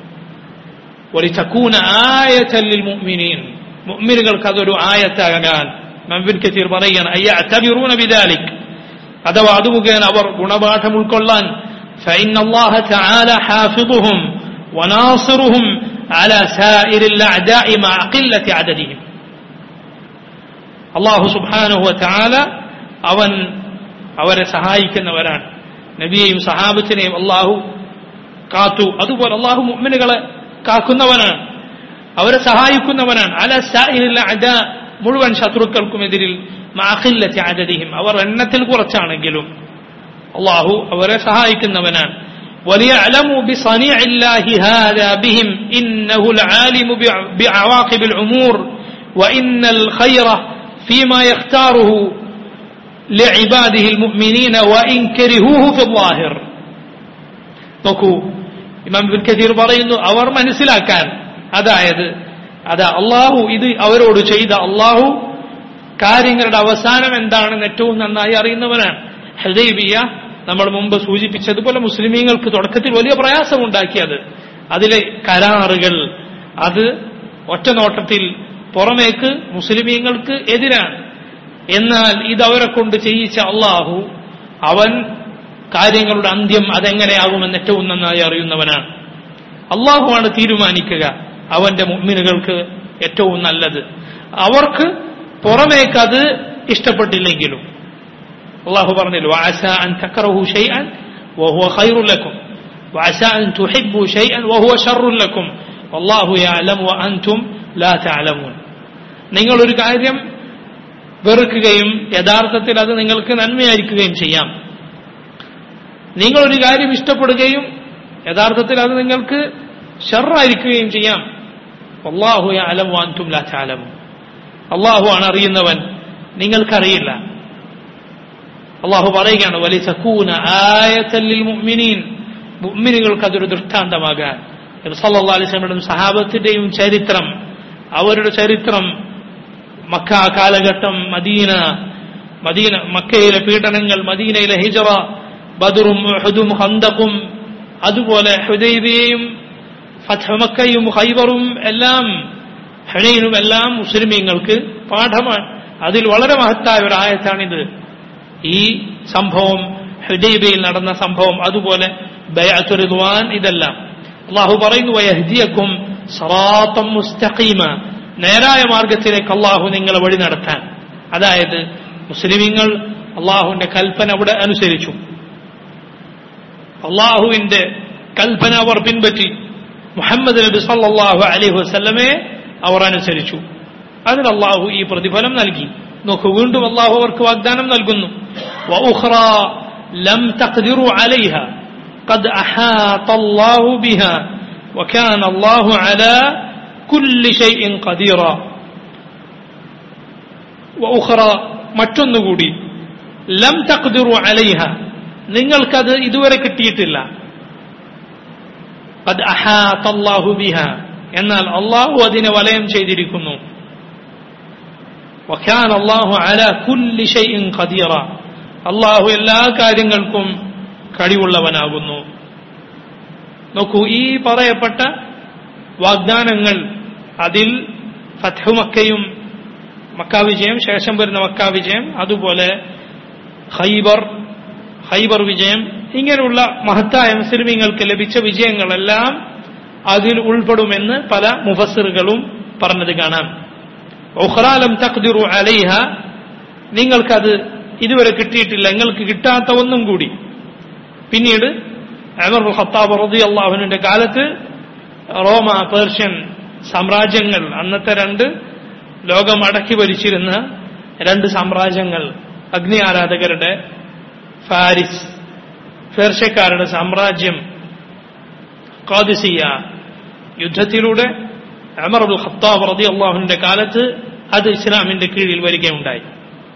ولتكون آية للمؤمنين മുഅ്മിനുകൾക്ക് അതൊരു ആയത്താകാൻ മൻബിൻ കസീർ പറയാണ് അയ്യഅ്തബിറൂന ബിദാലിക് അഥവാ അത് മുഖേന അവർ ഗുണപാഠം ഉൾക്കൊള്ളാൻ فإن الله تعالى حافظهم وناصرهم على سائر الأعداء مع قلة عددهم അള്ളാഹു സുബാനുഹു ചാല അവൻ അവരെ സഹായിക്കുന്നവരാണ് നബിയെയും സഹാബത്തിനെയും അള്ളാഹു കാത്തു അതുപോലെ അള്ളാഹു മുഅ്മിനുകളെ കാക്കുന്നവനാണ് അവരെ സഹായിക്കുന്നവനാണ് അല സായില്ല അജ മുഴുവൻ ശത്രുക്കൾക്കുമെതിരിൽ മാഖില്ലത്തി അജദിഹിം അവർ എണ്ണത്തിൽ കുറച്ചാണെങ്കിലും അള്ളാഹു അവരെ സഹായിക്കുന്നവനാണ് وليعلموا بصنيع الله هذا بهم إنه العالم بعواقب الأمور وإن الخير فيما يختاره لعباده المؤمنين وإن كرهوه في الظاهر നോക്കൂ ഇമാം ബിൻ കഥീർ പറയുന്നു അവർ മനസ്സിലാക്കാൻ അതായത് അതാ അള്ളാഹു ഇത് അവരോട് ചെയ്ത അള്ളാഹു കാര്യങ്ങളുടെ അവസാനം എന്താണെന്ന് ഏറ്റവും നന്നായി അറിയുന്നവനാണ് ഹദൈബിയ നമ്മൾ മുമ്പ് സൂചിപ്പിച്ചതുപോലെ മുസ്ലിമീങ്ങൾക്ക് തുടക്കത്തിൽ വലിയ പ്രയാസമുണ്ടാക്കിയത് അതിലെ കരാറുകൾ അത് ഒറ്റ നോട്ടത്തിൽ പുറമേക്ക് മുസ്ലിമീങ്ങൾക്ക് എതിരാണ് എന്നാൽ ഇതവരെ കൊണ്ട് ചെയ്യിച്ച അള്ളാഹു അവൻ കാര്യങ്ങളുടെ അന്ത്യം അതെങ്ങനെയാകുമെന്ന് ഏറ്റവും നന്നായി അറിയുന്നവനാണ് അള്ളാഹുവാണ് തീരുമാനിക്കുക അവന്റെ മുമ്മിനുകൾക്ക് ഏറ്റവും നല്ലത് അവർക്ക് പുറമേക്ക് അത് ഇഷ്ടപ്പെട്ടില്ലെങ്കിലും അള്ളാഹു പറഞ്ഞില്ല وعسى أن تكرهوا شيئا وهو خير لكم وعسى أن تحبوا شيئا وهو شر لكم والله يعلم وأنتم لا تعلمون നിങ്ങൾ ഒരു കാര്യം വെറുക്കുകയും യഥാർത്ഥത്തിൽ അത് നിങ്ങൾക്ക് നന്മയായിരിക്കുകയും ചെയ്യാം നിങ്ങൾ ഒരു കാര്യം ഇഷ്ടപ്പെടുകയും യഥാർത്ഥത്തിൽ അത് നിങ്ങൾക്ക് ഷറായിരിക്കുകയും ചെയ്യാം അള്ളാഹു അലം വാൻതും ലാ ചാലമു അള്ളാഹു ആണ് അറിയുന്നവൻ നിങ്ങൾക്കറിയില്ല അള്ളാഹു പറയുകയാണ് വലിയ സക്കൂന ആയത്തല്ലിൽ മുഅ്മിനീൻ മുഅ്മിനുകൾക്ക് അതൊരു ദൃഷ്ടാന്തമാകാൻ സല്ലല്ലാഹു അലൈഹി വസല്ലം സഹാബത്തിന്റെയും ചരിത്രം അവരുടെ ചരിത്രം മക്ക കാലഘട്ടം മദീന മദീന മക്കയിലെ പീഡനങ്ങൾ മദീനയിലെ ഹിജറ ബദറും ഹുദും ഹന്തക്കും അതുപോലെ ഹുദൈബിയയും ഫഥമക്കയും ഹൈബറും എല്ലാം ഹണയിലും എല്ലാം മുസ്ലിമീങ്ങൾക്ക് പാഠമാണ് അതിൽ വളരെ മഹത്തായ ഒരു ആയത്താണിത് ഈ സംഭവം ഹുദൈബയിൽ നടന്ന സംഭവം അതുപോലെ ബയാത്തുറിദ്വാൻ ഇതെല്ലാം അള്ളാഹു പറയുന്നു വയഹ്ദിയക്കും സറാത്തം മുസ്തഖീമ നേരായ മാർഗത്തിലേക്ക് അള്ളാഹു നിങ്ങളെ വഴി നടത്താൻ അതായത് മുസ്ലിമീങ്ങൾ അള്ളാഹുവിന്റെ കൽപ്പന അവിടെ അനുസരിച്ചു അള്ളാഹുവിന്റെ കൽപ്പന അവർ പിൻപറ്റി മുഹമ്മദ് നബി സല്ലല്ലാഹു അലൈഹി വസല്ലമയെ അവർ അനുസരിച്ചു അതിന് അള്ളാഹു ഈ പ്രതിഫലം നൽകി നോക്കൂ വീണ്ടും അള്ളാഹു അവർക്ക് വാഗ്ദാനം നൽകുന്നു وأخرى لم تقدروا عليها قد أحاط الله بها وكان الله على كل شيء قديرا وأخرى മറ്റൊന്നുകൂടി ലം തഖ്ദിറു അലൈഹ നിങ്ങൾക്കത് ഇതുവരെ കിട്ടിയിട്ടില്ല قد أحاط الله بها എന്നാൽ അള്ളാഹു അതിനെ വലയം ചെയ്തിരിക്കുന്നു وكان الله على كل شيء قديرا അള്ളാഹു എല്ലാ കാര്യങ്ങൾക്കും കഴിവുള്ളവനാകുന്നു നോക്കൂ ഈ പറയപ്പെട്ട വാഗ്ദാനങ്ങൾ അതിൽ ഫത്ഹു മക്കയും മക്ക വിജയം ശേഷം വരുന്ന മക്ക വിജയം അതുപോലെ ഹൈബർ ഹൈബർ വിജയം ഇങ്ങനെയുള്ള മഹത്തായ മുസ്ലിമീങ്ങൾക്ക് ലഭിച്ച വിജയങ്ങളെല്ലാം അതിൽ ഉൾപ്പെടുമെന്ന് പല മുഫസ്സിറുകളും പറഞ്ഞത് കാണാം ഒഹ്റാലം തഖ്ദിറു അലൈഹ നിങ്ങൾക്കത് ഇതുവരെ കിട്ടിയിട്ടില്ല നിങ്ങൾക്ക് കിട്ടാത്ത ഒന്നും കൂടി പിന്നീട് അമർ ഖത്താബ് റതി അള്ളാഹുവിന്റെ കാലത്ത് റോമ പേർഷ്യൻ സാമ്രാജ്യങ്ങൾ അന്നത്തെ രണ്ട് ലോകം അടക്കി ഭരിച്ചിരുന്ന രണ്ട് സാമ്രാജ്യങ്ങൾ അഗ്നി ആരാധകരുടെ ഫാരിസ് പേർഷ്യക്കാരുടെ സാമ്രാജ്യം കാദിസിയ യുദ്ധത്തിലൂടെ അമർ അബുൽ ഖത്താബ് റതി അള്ളാഹുവിന്റെ കാലത്ത് അത് ഇസ്ലാമിന്റെ കീഴിൽ വരികയുണ്ടായി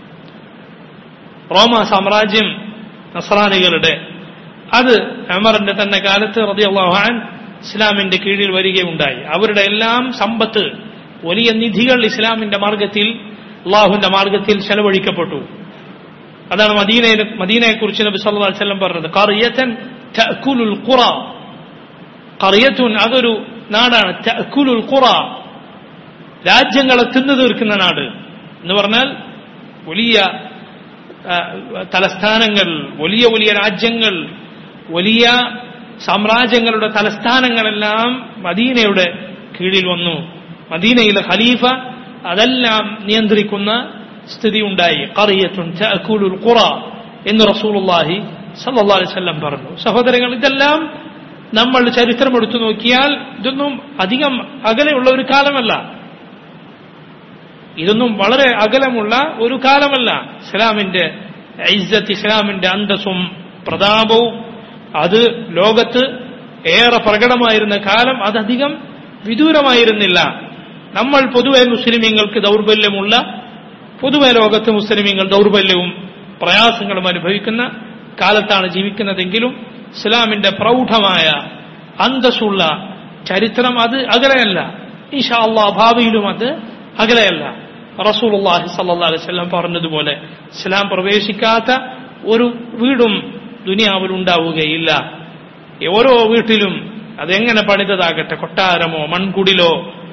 റോമ സാമ്രാജ്യം നസ്രാനികളുടെ അത് അമറിന്റെ തന്നെ കാലത്ത് റതി അള്ളാഹാൻ ഇസ്ലാമിന്റെ കീഴിൽ വരികയുണ്ടായി അവരുടെ എല്ലാം സമ്പത്ത് വലിയ നിധികൾ ഇസ്ലാമിന്റെ മാർഗത്തിൽ അള്ളാഹുവിന്റെ മാർഗത്തിൽ ചെലവഴിക്കപ്പെട്ടു അതാണ് മദീനയെ മദീനയെ കുറിച്ച് നബി സല്ലല്ലാഹു അലൈഹി വസല്ലം പറഞ്ഞത് ഖറിയതൻ തഅകുലുൽ ഖുറ ഖറിയത്തുൻ അതൊരു നാടാണ് തഅകുലുൽ ഖുറ രാജ്യങ്ങളെ തിന്നു തീർക്കുന്ന നാട് എന്ന് പറഞ്ഞാൽ വലിയ ആ, തലസ്ഥാനങ്ങൾ വലിയ വലിയ രാജ്യങ്ങൾ വലിയ സാമ്രാജ്യങ്ങളുടെ തലസ്ഥാനങ്ങളെല്ലാം മദീനയുടെ കീഴിൽ വന്നു മദീനയിലെ ഖലീഫ അതെല്ലാം നിയന്ത്രിക്കുന്ന സ്ഥിതി ഉണ്ടായി ഖറിയത്തുൻ തഅകുലുൽ ഖുറ എന്ന് റസൂലുള്ളാഹി സല്ലല്ലാഹു അലൈഹി വസല്ലം പറഞ്ഞു സഹോദരങ്ങൾ ഇതെല്ലാം നമ്മൾ ചരിത്രം എടുത്തു നോക്കിയാൽ ഇതൊന്നും അധികം അകലെയുള്ള ഒരു കാലമല്ല ഇതൊന്നും വളരെ അകലമുള്ള ഒരു കാലമല്ല ഇസ്ലാമിന്റെ ഇസ്സത്ത് ഇസ്ലാമിന്റെ അന്തസ്സും പ്രതാപവും അത് ലോകത്ത് ഏറെ പ്രകടമായിരുന്ന കാലം അതധികം വിദൂരമായിരുന്നില്ല നമ്മൾ പൊതുവെ മുസ്ലിമീങ്ങൾക്ക് ദൗർബല്യമുള്ള പൊതുവെ ലോകത്ത് മുസ്ലിമീങ്ങൾ ദൗർബല്യവും പ്രയാസങ്ങളും അനുഭവിക്കുന്ന കാലത്താണ് ജീവിക്കുന്നതെങ്കിലും ഇസ്ലാമിന്റെ പ്രൗഢമായ അന്തസ്സുള്ള ചരിത്രം അത് അകലെയല്ല ഇൻഷാ അള്ളാഹ് ഭാവിയിലും അത് അകലെയല്ല റസൂലുള്ളാഹി സല്ലല്ലാഹു അലൈഹി വസല്ലം പറഞ്ഞതുപോലെ ഇസ്ലാം പ്രവേശിക്കാത്ത ഒരു വീടും ദുനിയാവിൽ ഉണ്ടാവുകയില്ല ഓരോ വീട്ടിലും അതെങ്ങനെ പണിതതാകട്ടെ കൊട്ടാരമോ മൺകുടിലോ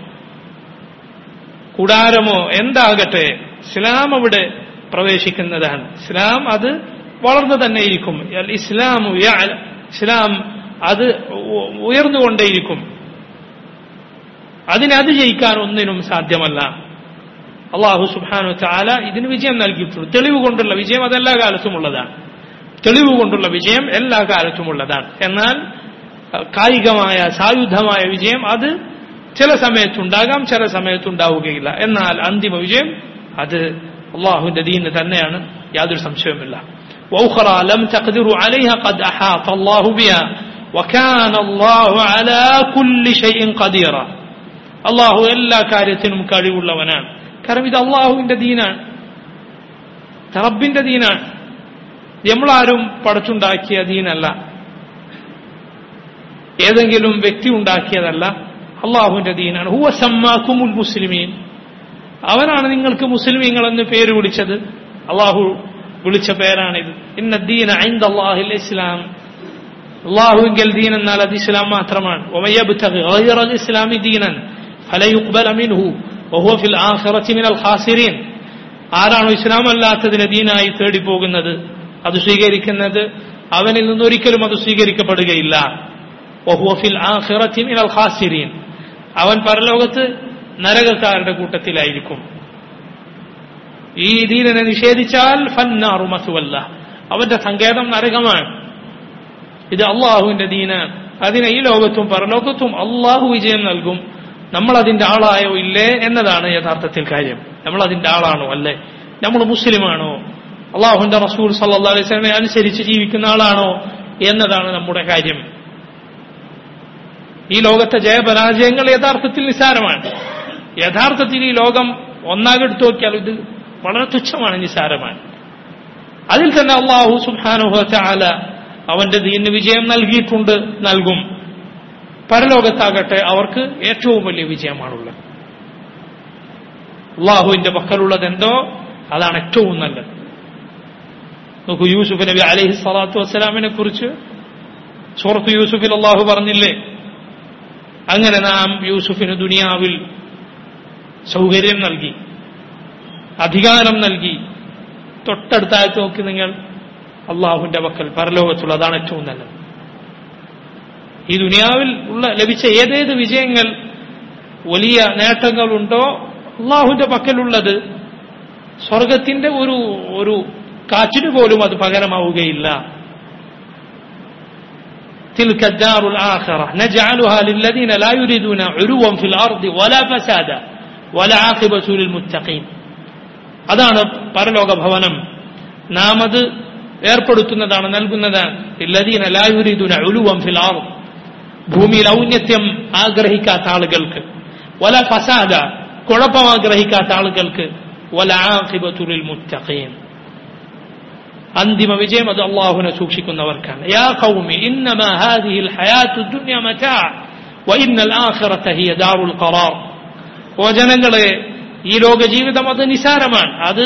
കൂടാരമോ എന്താകട്ടെ ഇസ്ലാം അവിടെ പ്രവേശിക്കുന്നതാണ് ഇസ്ലാം അത് വളർന്നു തന്നെ ഇരിക്കും അൽ ഇസ്ലാം യഅല- ഇസ്ലാം അത് ഉ- ഉയർന്നുകൊണ്ടേയിരിക്കും അതിനെ അതിജയിക്കാൻ ഒന്നിനും സാധ്യമല്ല അള്ളാഹു സുബാനു ചാല ഇതിന് വിജയം നൽകിയിട്ടുണ്ട് തെളിവ് കൊണ്ടുള്ള വിജയം അതെല്ലാ കാലത്തും ഉള്ളതാണ് തെളിവ് കൊണ്ടുള്ള വിജയം എല്ലാ കാലത്തും ഉള്ളതാണ് എന്നാൽ അഹ് കായികമായ സായുധമായ വിജയം അത് ചില സമയത്തുണ്ടാകാം ചില സമയത്തുണ്ടാവുകയില്ല എന്നാൽ അന്തിമ വിജയം അത് അള്ളാഹുവിന്റെ ദീന് തന്നെയാണ് യാതൊരു സംശയവുമില്ല وأخرى لم تقدروا عليها قد أحاط الله بها وكان الله على كل شيء قديرا അള്ളാഹു എല്ലാ കാര്യത്തിനും കഴിവുള്ളവനാണ് കാരണം ഇത് അള്ളാഹുവിന്റെ ദീനാണ് ഇത് റബ്ബിന്റെ ദീനാണ് നമ്മളാരും പടച്ചുണ്ടാക്കിയ ദീനല്ല ഏതെങ്കിലും വ്യക്തി ഉണ്ടാക്കിയതല്ല അള്ളാഹുവിന്റെ ദീനാണ് ഹുവ സമ്മാക്കുമുൽ മുസ്ലിമീൻ അവനാണ് നിങ്ങൾക്ക് മുസ്ലിമീങ്ങൾ എന്ന് പേര് വിളിച്ചത് അള്ളാഹു വിളിച്ച പേരാണിത് ഇന്ന ദീന ഐന്ദ അള്ളാഹിൽ ഇസ്ലാം അള്ളാഹുവിങ്കൽ ദീൻ എന്നാൽ അത് ഇസ്ലാം മാത്രമാണ് وَمَيَبْتَغِ غَيْرَ الْإِسْلَامِ دِينًا فَلَنْ يُقْبَلَ مِنْهُ وَهُوَ فِي الْآخِرَةِ مِنَ الْخَاسِرِينَ ആരാണോ ഇസ്ലാം അല്ലാത്തതിനെ ദീനായി തേടിപ്പോകുന്നത് അത് സ്വീകരിക്കുന്നത് അവനിൽ നിന്നൊരിക്കലും അത് സ്വീകരിക്കപ്പെടുകയില്ല وَهُوَ فِي الْآخِرَةِ مِنَ الْخَاسِرِينَ അവൻ പരലോകത്ത് നരകക്കാരുടെ കൂട്ടത്തിലായിരിക്കും ഈ ദീനനെ നിഷേധിച്ചാൽ ഫന്നാറു മസുവല്ല അവന്റെ സങ്കേതം നരകമാണ് ഇത് അള്ളാഹുവിന്റെ ദീനാണ് അതിനെ ഈ ലോകത്തും പരലോകത്തും അള്ളാഹു വിജയം നൽകും നമ്മൾ അതിന്റെ ആളായോ ഇല്ലേ എന്നതാണ് യഥാർത്ഥത്തിൽ കാര്യം നമ്മൾ അതിന്റെ ആളാണോ അല്ലേ നമ്മൾ മുസ്ലിമാണോ അള്ളാഹുവിന്റെ റസൂൽ സല്ലാ അലൈഹി സ്വലമെ അനുസരിച്ച് ജീവിക്കുന്ന ആളാണോ എന്നതാണ് നമ്മുടെ കാര്യം ഈ ലോകത്തെ ജയപരാജയങ്ങൾ യഥാർത്ഥത്തിൽ നിസാരമാണ് യഥാർത്ഥത്തിൽ ഈ ലോകം ഒന്നാകെടുത്തു നോക്കിയാൽ ഇത് വളരെ തുച്ഛമാണ് നിസാരമാണ് അതിൽ തന്നെ അള്ളാഹു സുബാനുഹ ചാല അവന്റെ ദീന് വിജയം നൽകിയിട്ടുണ്ട് നൽകും പരലോകത്താകട്ടെ അവർക്ക് ഏറ്റവും വലിയ വിജയമാണുള്ളത് അള്ളാഹുവിന്റെ പക്കലുള്ളത് എന്തോ അതാണ് ഏറ്റവും നല്ലത് നോക്കൂ യൂസുഫ് നബി അലൈഹി സ്വലാത്തു വസ്സലാമിനെ കുറിച്ച് സൂറത്ത് യൂസുഫിൽ അള്ളാഹു പറഞ്ഞില്ലേ അങ്ങനെ നാം യൂസുഫിന് ദുനിയാവിൽ സൗകര്യം നൽകി അധികാരം നൽകി തൊട്ടടുത്തായിട്ട് നോക്കി നിങ്ങൾ അള്ളാഹുവിന്റെ പക്കൽ പരലോകത്തുള്ള അതാണ് ഏറ്റവും നല്ലത് ഈ ദുനിയാവിൽ ഉള്ള ലഭിച്ച ഏതേത് വിജയങ്ങൾ വലിയ നേട്ടങ്ങളുണ്ടോ അള്ളാഹുവിന്റെ പക്കലുള്ളത് സ്വർഗത്തിന്റെ ഒരു ഒരു കാറ്റിന് പോലും അത് പകരമാവുകയില്ല تلك الدار الآخرة نجعلها للذين لا يريدون علوا في الأرض ولا فسادا ولا عاقبة للمتقين അതാണ് പരലോക ഭവനം നാം അത് ഏർപ്പെടുത്തുന്നതാണ് നൽകുന്നതാണ് ഇല്ലദീന ലായുരീദുന ഉലുവം ഫിൽ ആർ ഭൂമിയിൽ ഔന്നത്യം ആഗ്രഹിക്കാത്ത ആളുകൾക്ക് വല ഫസാദ കുഴപ്പം ആഗ്രഹിക്കാത്ത ആളുകൾക്ക് വല ആഖിബത്തുൽ മുത്തഖീൻ അന്തിമ വിജയം അത് അള്ളാഹുവിനെ സൂക്ഷിക്കുന്നവർക്കാണ് യാ ഖൗമി ഇന്നമാ ഹാദിഹിൽ ഹയാത്തു ദുനിയ മതാ വഇന്നൽ ആഖിറത ഹിയ ദാറുൽ ഖറാർ ഓ ജനങ്ങളെ ഈ ലോക ജീവിതം അത് നിസാരമാണ് അത്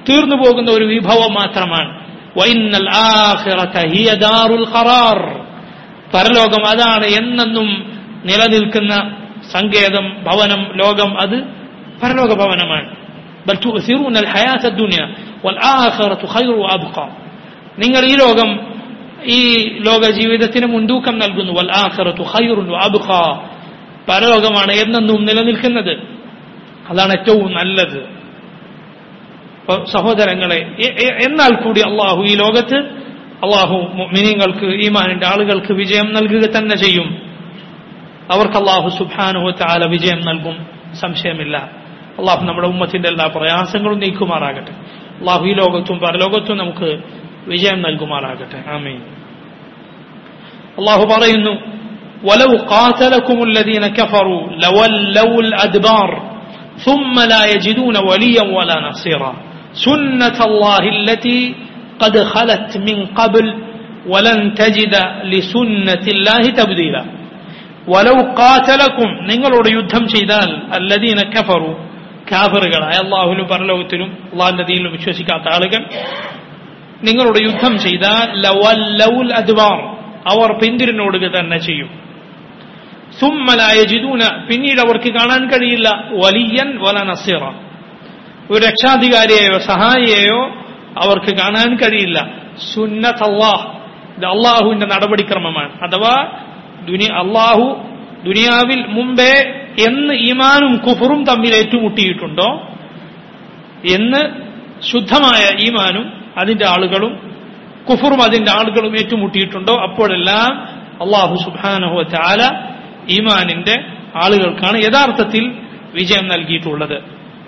തീർന്നു പോകുന്ന ഒരു വിഭവം മാത്രമാണ് വൈന്നൽ ആഖിറത ഹിയ ദാറുൽ ഖറാർ പരലോകം അതാണ് എന്നെന്നും നിലനിൽക്കുന്ന സങ്കേതം ഭവനം ലോകം അത് പരലോക ഭവനമാണ് ബൽ തുഅ്സിറൂന അൽ ഹയാത ദുനിയ വൽ ആഖിറതു ഖൈറു വഅബ്ഖ നിങ്ങൾ ഈ ലോകം ഈ ലോക ജീവിതത്തിന് മുൻതൂക്കം നൽകുന്നു വൽ ആഖിറതു ഖൈറുൻ വഅബ്ഖ പരലോകമാണ് എന്നെന്നും നിലനിൽക്കുന്നത് അതാണ് ഏറ്റവും നല്ലത് അപ്പൊ സഹോദരങ്ങളെ എ- എ- എന്നാൽ കൂടി അള്ളാഹു ഈ ലോകത്ത് അള്ളാഹു മിനിങ്ങൾക്ക് ഈമാനിന്റെ ആളുകൾക്ക് വിജയം നൽകുക തന്നെ ചെയ്യും അവർക്ക് അള്ളാഹു സുബാനുഹ താല വിജയം നൽകും സംശയമില്ല അള്ളാഹു നമ്മുടെ ഉമ്മത്തിന്റെ എല്ലാ പ്രയാസങ്ങളും നീക്കുമാറാകട്ടെ അള്ളാഹു ഈ ലോകത്തും പരലോകത്തും നമുക്ക് വിജയം നൽകുമാറാകട്ടെ ആമീൻ അള്ളാഹു പറയുന്നു ولو قاتلكم الذين كفروا لولوا الأدبار ثم لا يجدون وليا ولا نصيرا سنة الله التي قد خلت من قبل ولن تجد لسنة الله تبديلا ولو قاتلكم നിങ്ങളോട് യുദ്ധം ചെയ്താൽ الذين كفروا കാഫറുകളായ അള്ളാഹുലും പരലോകത്തിലും അള്ളാഹിന്റെ ദീനിലും വിശ്വസിക്കാത്ത ആളുകൾ നിങ്ങളോട് യുദ്ധം ചെയ്താൽ ലവല്ലൗൽ അദ്വാർ അവർ പിന്തിരിനോടുക തന്നെ ചെയ്യും സുമ്മലായജിദൂന പിന്നീട് അവർക്ക് കാണാൻ കഴിയില്ല വലിയൻ വല നസീറ ഒരു രക്ഷാധികാരിയെയോ സഹായിയെയോ അവർക്ക് കാണാൻ കഴിയില്ല സുന്നത്ത് അള്ളാഹ് ഇത് അള്ളാഹുവിന്റെ നടപടിക്രമമാണ് അഥവാ ദുനി അള്ളാഹു ദുനിയാവിൽ മുമ്പേ എന്ന് ഈമാനും കുഫറും തമ്മിൽ ഏറ്റുമുട്ടിയിട്ടുണ്ടോ എന്ന് ശുദ്ധമായ ഈമാനും അതിന്റെ ആളുകളും കുഫറും അതിന്റെ ആളുകളും ഏറ്റുമുട്ടിയിട്ടുണ്ടോ അപ്പോഴെല്ലാം അള്ളാഹു സുബാനഹു ചാല ഈമാനിന്റെ ആളുകൾക്കാണ് യഥാർത്ഥത്തിൽ വിജയം നൽകിയിട്ടുള്ളത്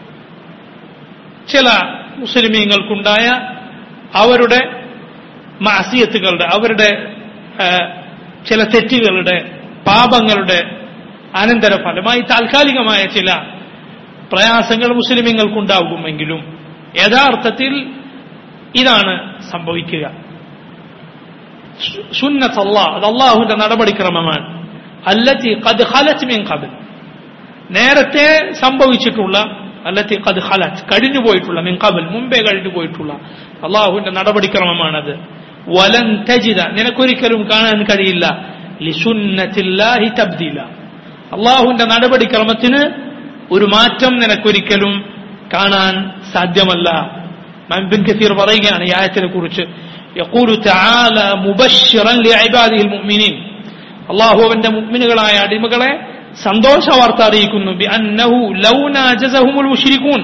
ചില മുസ്ലിമീങ്ങൾക്കുണ്ടായ അവരുടെ മാസിയത്തുകളുടെ അവരുടെ ആ, ചില തെറ്റുകളുടെ പാപങ്ങളുടെ അനന്തരഫലമായി താൽക്കാലികമായ ചില പ്രയാസങ്ങൾ മുസ്ലിമീങ്ങൾക്കുണ്ടാകുമെങ്കിലും യഥാർത്ഥത്തിൽ ഇതാണ് സംഭവിക്കുക സുന്നത്ത് അള്ളാഹ് അത് അള്ളാഹുവിന്റെ നടപടിക്രമമാണ് അല്ലത്തി കത് ഹലത്ത് മീൻ കബൽ നേരത്തെ സംഭവിച്ചിട്ടുള്ള അല്ലത്തി കത് ഹലത്ത് കഴിഞ്ഞു പോയിട്ടുള്ള മീൻ കബൽ മുമ്പേ കഴിഞ്ഞു പോയിട്ടുള്ള അള്ളാഹുവിന്റെ നടപടിക്രമമാണത് വലൻ തജിത നിനക്കൊരിക്കലും കാണാൻ കഴിയില്ല ലിസുന്നത്തില്ലാഹി തബ്ദീല അള്ളാഹുവിന്റെ നടപടിക്രമത്തിന് ഒരു മാറ്റം നിനക്കൊരിക്കലും കാണാൻ സാധ്യമല്ല ബിൻ കസീർ പറയുകയാണ് ഈ ആയത്തിനെ കുറിച്ച് يقول تعالى مبشرا لعباده المؤمنين അള്ളാഹു അവന്റെ മുഅ്മിനുകളായ അടിമകളെ സന്തോഷ വാർത്ത അറിയിക്കുന്നു ബിഅന്നഹു ലൗ നാജസഹുമുൽ മുശ്രികൂൻ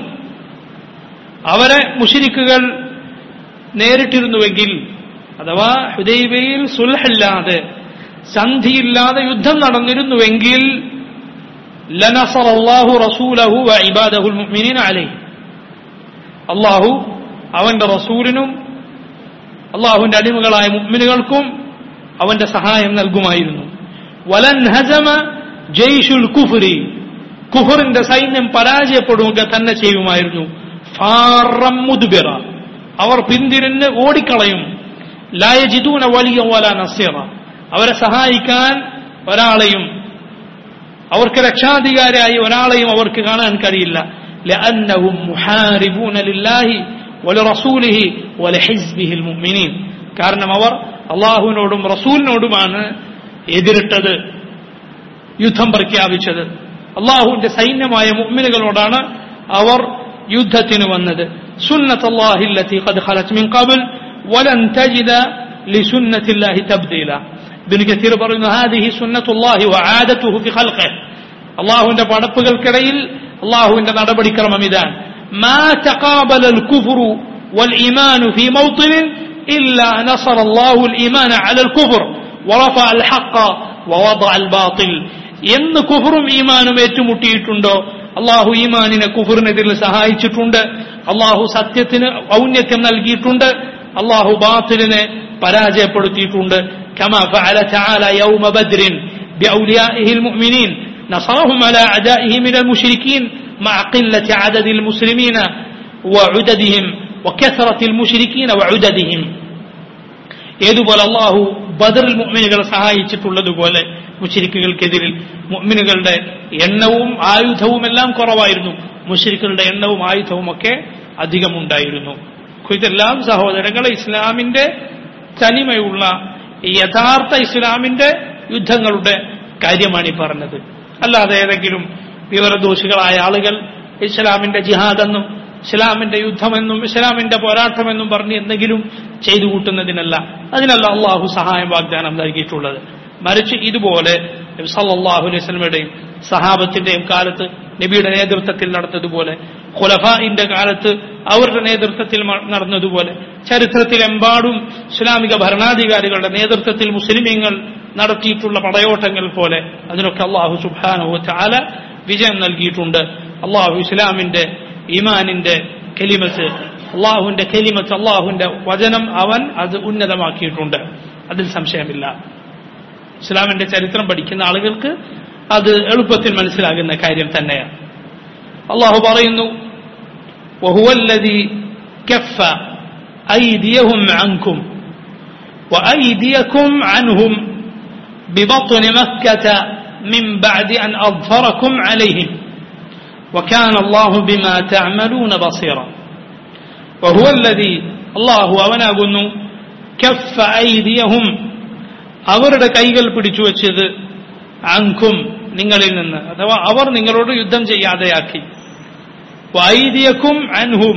അവരെ മുഷിരിക്കുകൾ നേരിട്ടിരുന്നുവെങ്കിൽ അഥവാ ഹുദൈബയിൽ സുൽഹല്ലാതെ സന്ധിയില്ലാതെ യുദ്ധം നടന്നിരുന്നുവെങ്കിൽ ലനസർ അള്ളാഹു റസൂലഹു വ ഇബാദഹുൽ മുഅ്മിനീന അലൈഹി അള്ളാഹു അവന്റെ റസൂലിനും അള്ളാഹുവിന്റെ അടിമകളായ മുഅ്മിനുകൾക്കും അവന്റെ സഹായം നൽകുമായിരുന്നു വലൻ ഹസമ ജയ്ഷുൽ കുഫ്രി കുഫറിന്റെ സൈന്യം പരാജയപ്പെടുക തന്നെ ചെയ്യുമായിരുന്നു ഫാറം മുദ്ബിറ അവർ പിന്തിരിഞ്ഞ് ഓടിക്കളയും ലായജിദൂന വലിയ വല നസീറ അവരെ സഹായിക്കാൻ ഒരാളെയും അവർക്ക് രക്ഷാധികാരിയായി ഒരാളെയും അവർക്ക് കാണാൻ കഴിയില്ല لأنهم محاربون لله ولرسوله ولحزبه المؤمنين കാരണം അവർ അള്ളാഹുവിനോടും റസൂലിനോടുമാണ് എതിരിട്ടത് യുദ്ധം പ്രഖ്യാപിച്ചത് അള്ളാഹുവിന്റെ സൈന്യമായ മുഅ്മിനുകളോടാണ് അവർ യുദ്ധത്തിന് വന്നത് സുന്നത്ത് അള്ളാഹില്ലത്തി ഖദ് ഖലത് മിൻ ഖബൽ വലൻ തജിദ لسنة الله تبديلا ابن كثير പറയുന്നു هذه سنة الله وعادته في خلقه അള്ളാഹുവിന്റെ പടപ്പുകൾക്കിടയിൽ അള്ളാഹുവിന്റെ നടപടിക്രമം ഇതാണ് ما تقابل الكفر والإيمان في موطن إلا نصر الله الإيمان على الكفر ورفع الحق ووضع الباطل എന്ന് കുഫറും ഈമാനും ഏറ്റുമുട്ടിയിട്ടുണ്ടോ അള്ളാഹു ഈമാനിനെ കുഫറിനെതിരെ സഹായിച്ചിട്ടുണ്ട് അള്ളാഹു സത്യത്തിന് ഔന്നത്യം നൽകിയിട്ടുണ്ട് അള്ളാഹു ബാത്തിലിനെ പരാജയപ്പെടുത്തിയിട്ടുണ്ട് كما فعل تعالى يوم بدر بأوليائه المؤمنين نصرهم على أعدائه من المشركين مع قلة عدد المسلمين وعددهم وكثرة المشركين وعددهم ഏതുപോലെ അള്ളാഹു ബദറിൽ മുഅ്മിനുകളെ സഹായിച്ചിട്ടുള്ളതുപോലെ മുഷരിക്കുകൾക്കെതിരിൽ മുഅ്മിനുകളുടെ എണ്ണവും ആയുധവും എല്ലാം കുറവായിരുന്നു മുഷരിക്കുകളുടെ എണ്ണവും ആയുധവും ഒക്കെ അധികമുണ്ടായിരുന്നു ഇതെല്ലാം സഹോദരങ്ങളെ ഇസ്ലാമിന്റെ തനിമയുള്ള യഥാർത്ഥ ഇസ്ലാമിന്റെ യുദ്ധങ്ങളുടെ കാര്യമാണ് ഈ പറഞ്ഞത് അല്ലാതെ ഏതെങ്കിലും വിവരദോഷികളായ ആളുകൾ ഇസ്ലാമിന്റെ ജിഹാദെന്നും ഇസ്ലാമിന്റെ യുദ്ധമെന്നും ഇസ്ലാമിന്റെ പോരാട്ടമെന്നും പറഞ്ഞ് എന്തെങ്കിലും ചെയ്തു കൂട്ടുന്നതിനല്ല അതിനല്ല അള്ളാഹു സഹായം വാഗ്ദാനം നൽകിയിട്ടുള്ളത് മറിച്ച് ഇതുപോലെ സല്ലാഹു അലൈഹി സ്വലമയുടെയും സഹാബത്തിന്റെയും കാലത്ത് നബിയുടെ നേതൃത്വത്തിൽ നടന്നതുപോലെ ഖുലഫാഇന്റെ കാലത്ത് അവരുടെ നേതൃത്വത്തിൽ നടന്നതുപോലെ ചരിത്രത്തിലെമ്പാടും ഇസ്ലാമിക ഭരണാധികാരികളുടെ നേതൃത്വത്തിൽ മുസ്ലിമീങ്ങൾ നടത്തിയിട്ടുള്ള പടയോട്ടങ്ങൾ പോലെ അതിനൊക്കെ അള്ളാഹു സുബാനു ചാല വിജയം നൽകിയിട്ടുണ്ട് അള്ളാഹു ഇസ്ലാമിന്റെ ഈമാനിന്റെ കെലിമത്ത് അള്ളാഹുവിന്റെ കെലിമത്ത് അള്ളാഹുവിന്റെ വചനം അവൻ അത് ഉന്നതമാക്കിയിട്ടുണ്ട് അതിൽ സംശയമില്ല ഇസ്ലാമിന്റെ ചരിത്രം പഠിക്കുന്ന ആളുകൾക്ക് അത് എളുപ്പത്തിൽ മനസ്സിലാകുന്ന കാര്യം തന്നെയാണ് അള്ളാഹു പറയുന്നു وهو الذي كف أيديهم عنكم وأيديكم عنهم ببطن مكة من بعد أن أظفركم عليهم وكان الله بما تعملون بصيرا وهو الذي الله അവനാകുന്നു كف أيديهم അവരുടെ കൈകൾ പിടിച്ചു വച്ചത് അങ്കും നിങ്ങളിൽ നിന്ന് അഥവാ അവർ നിങ്ങളോട് യുദ്ധം ചെയ്യാതെയാക്കി വൈദ്യക്കും അൻഹും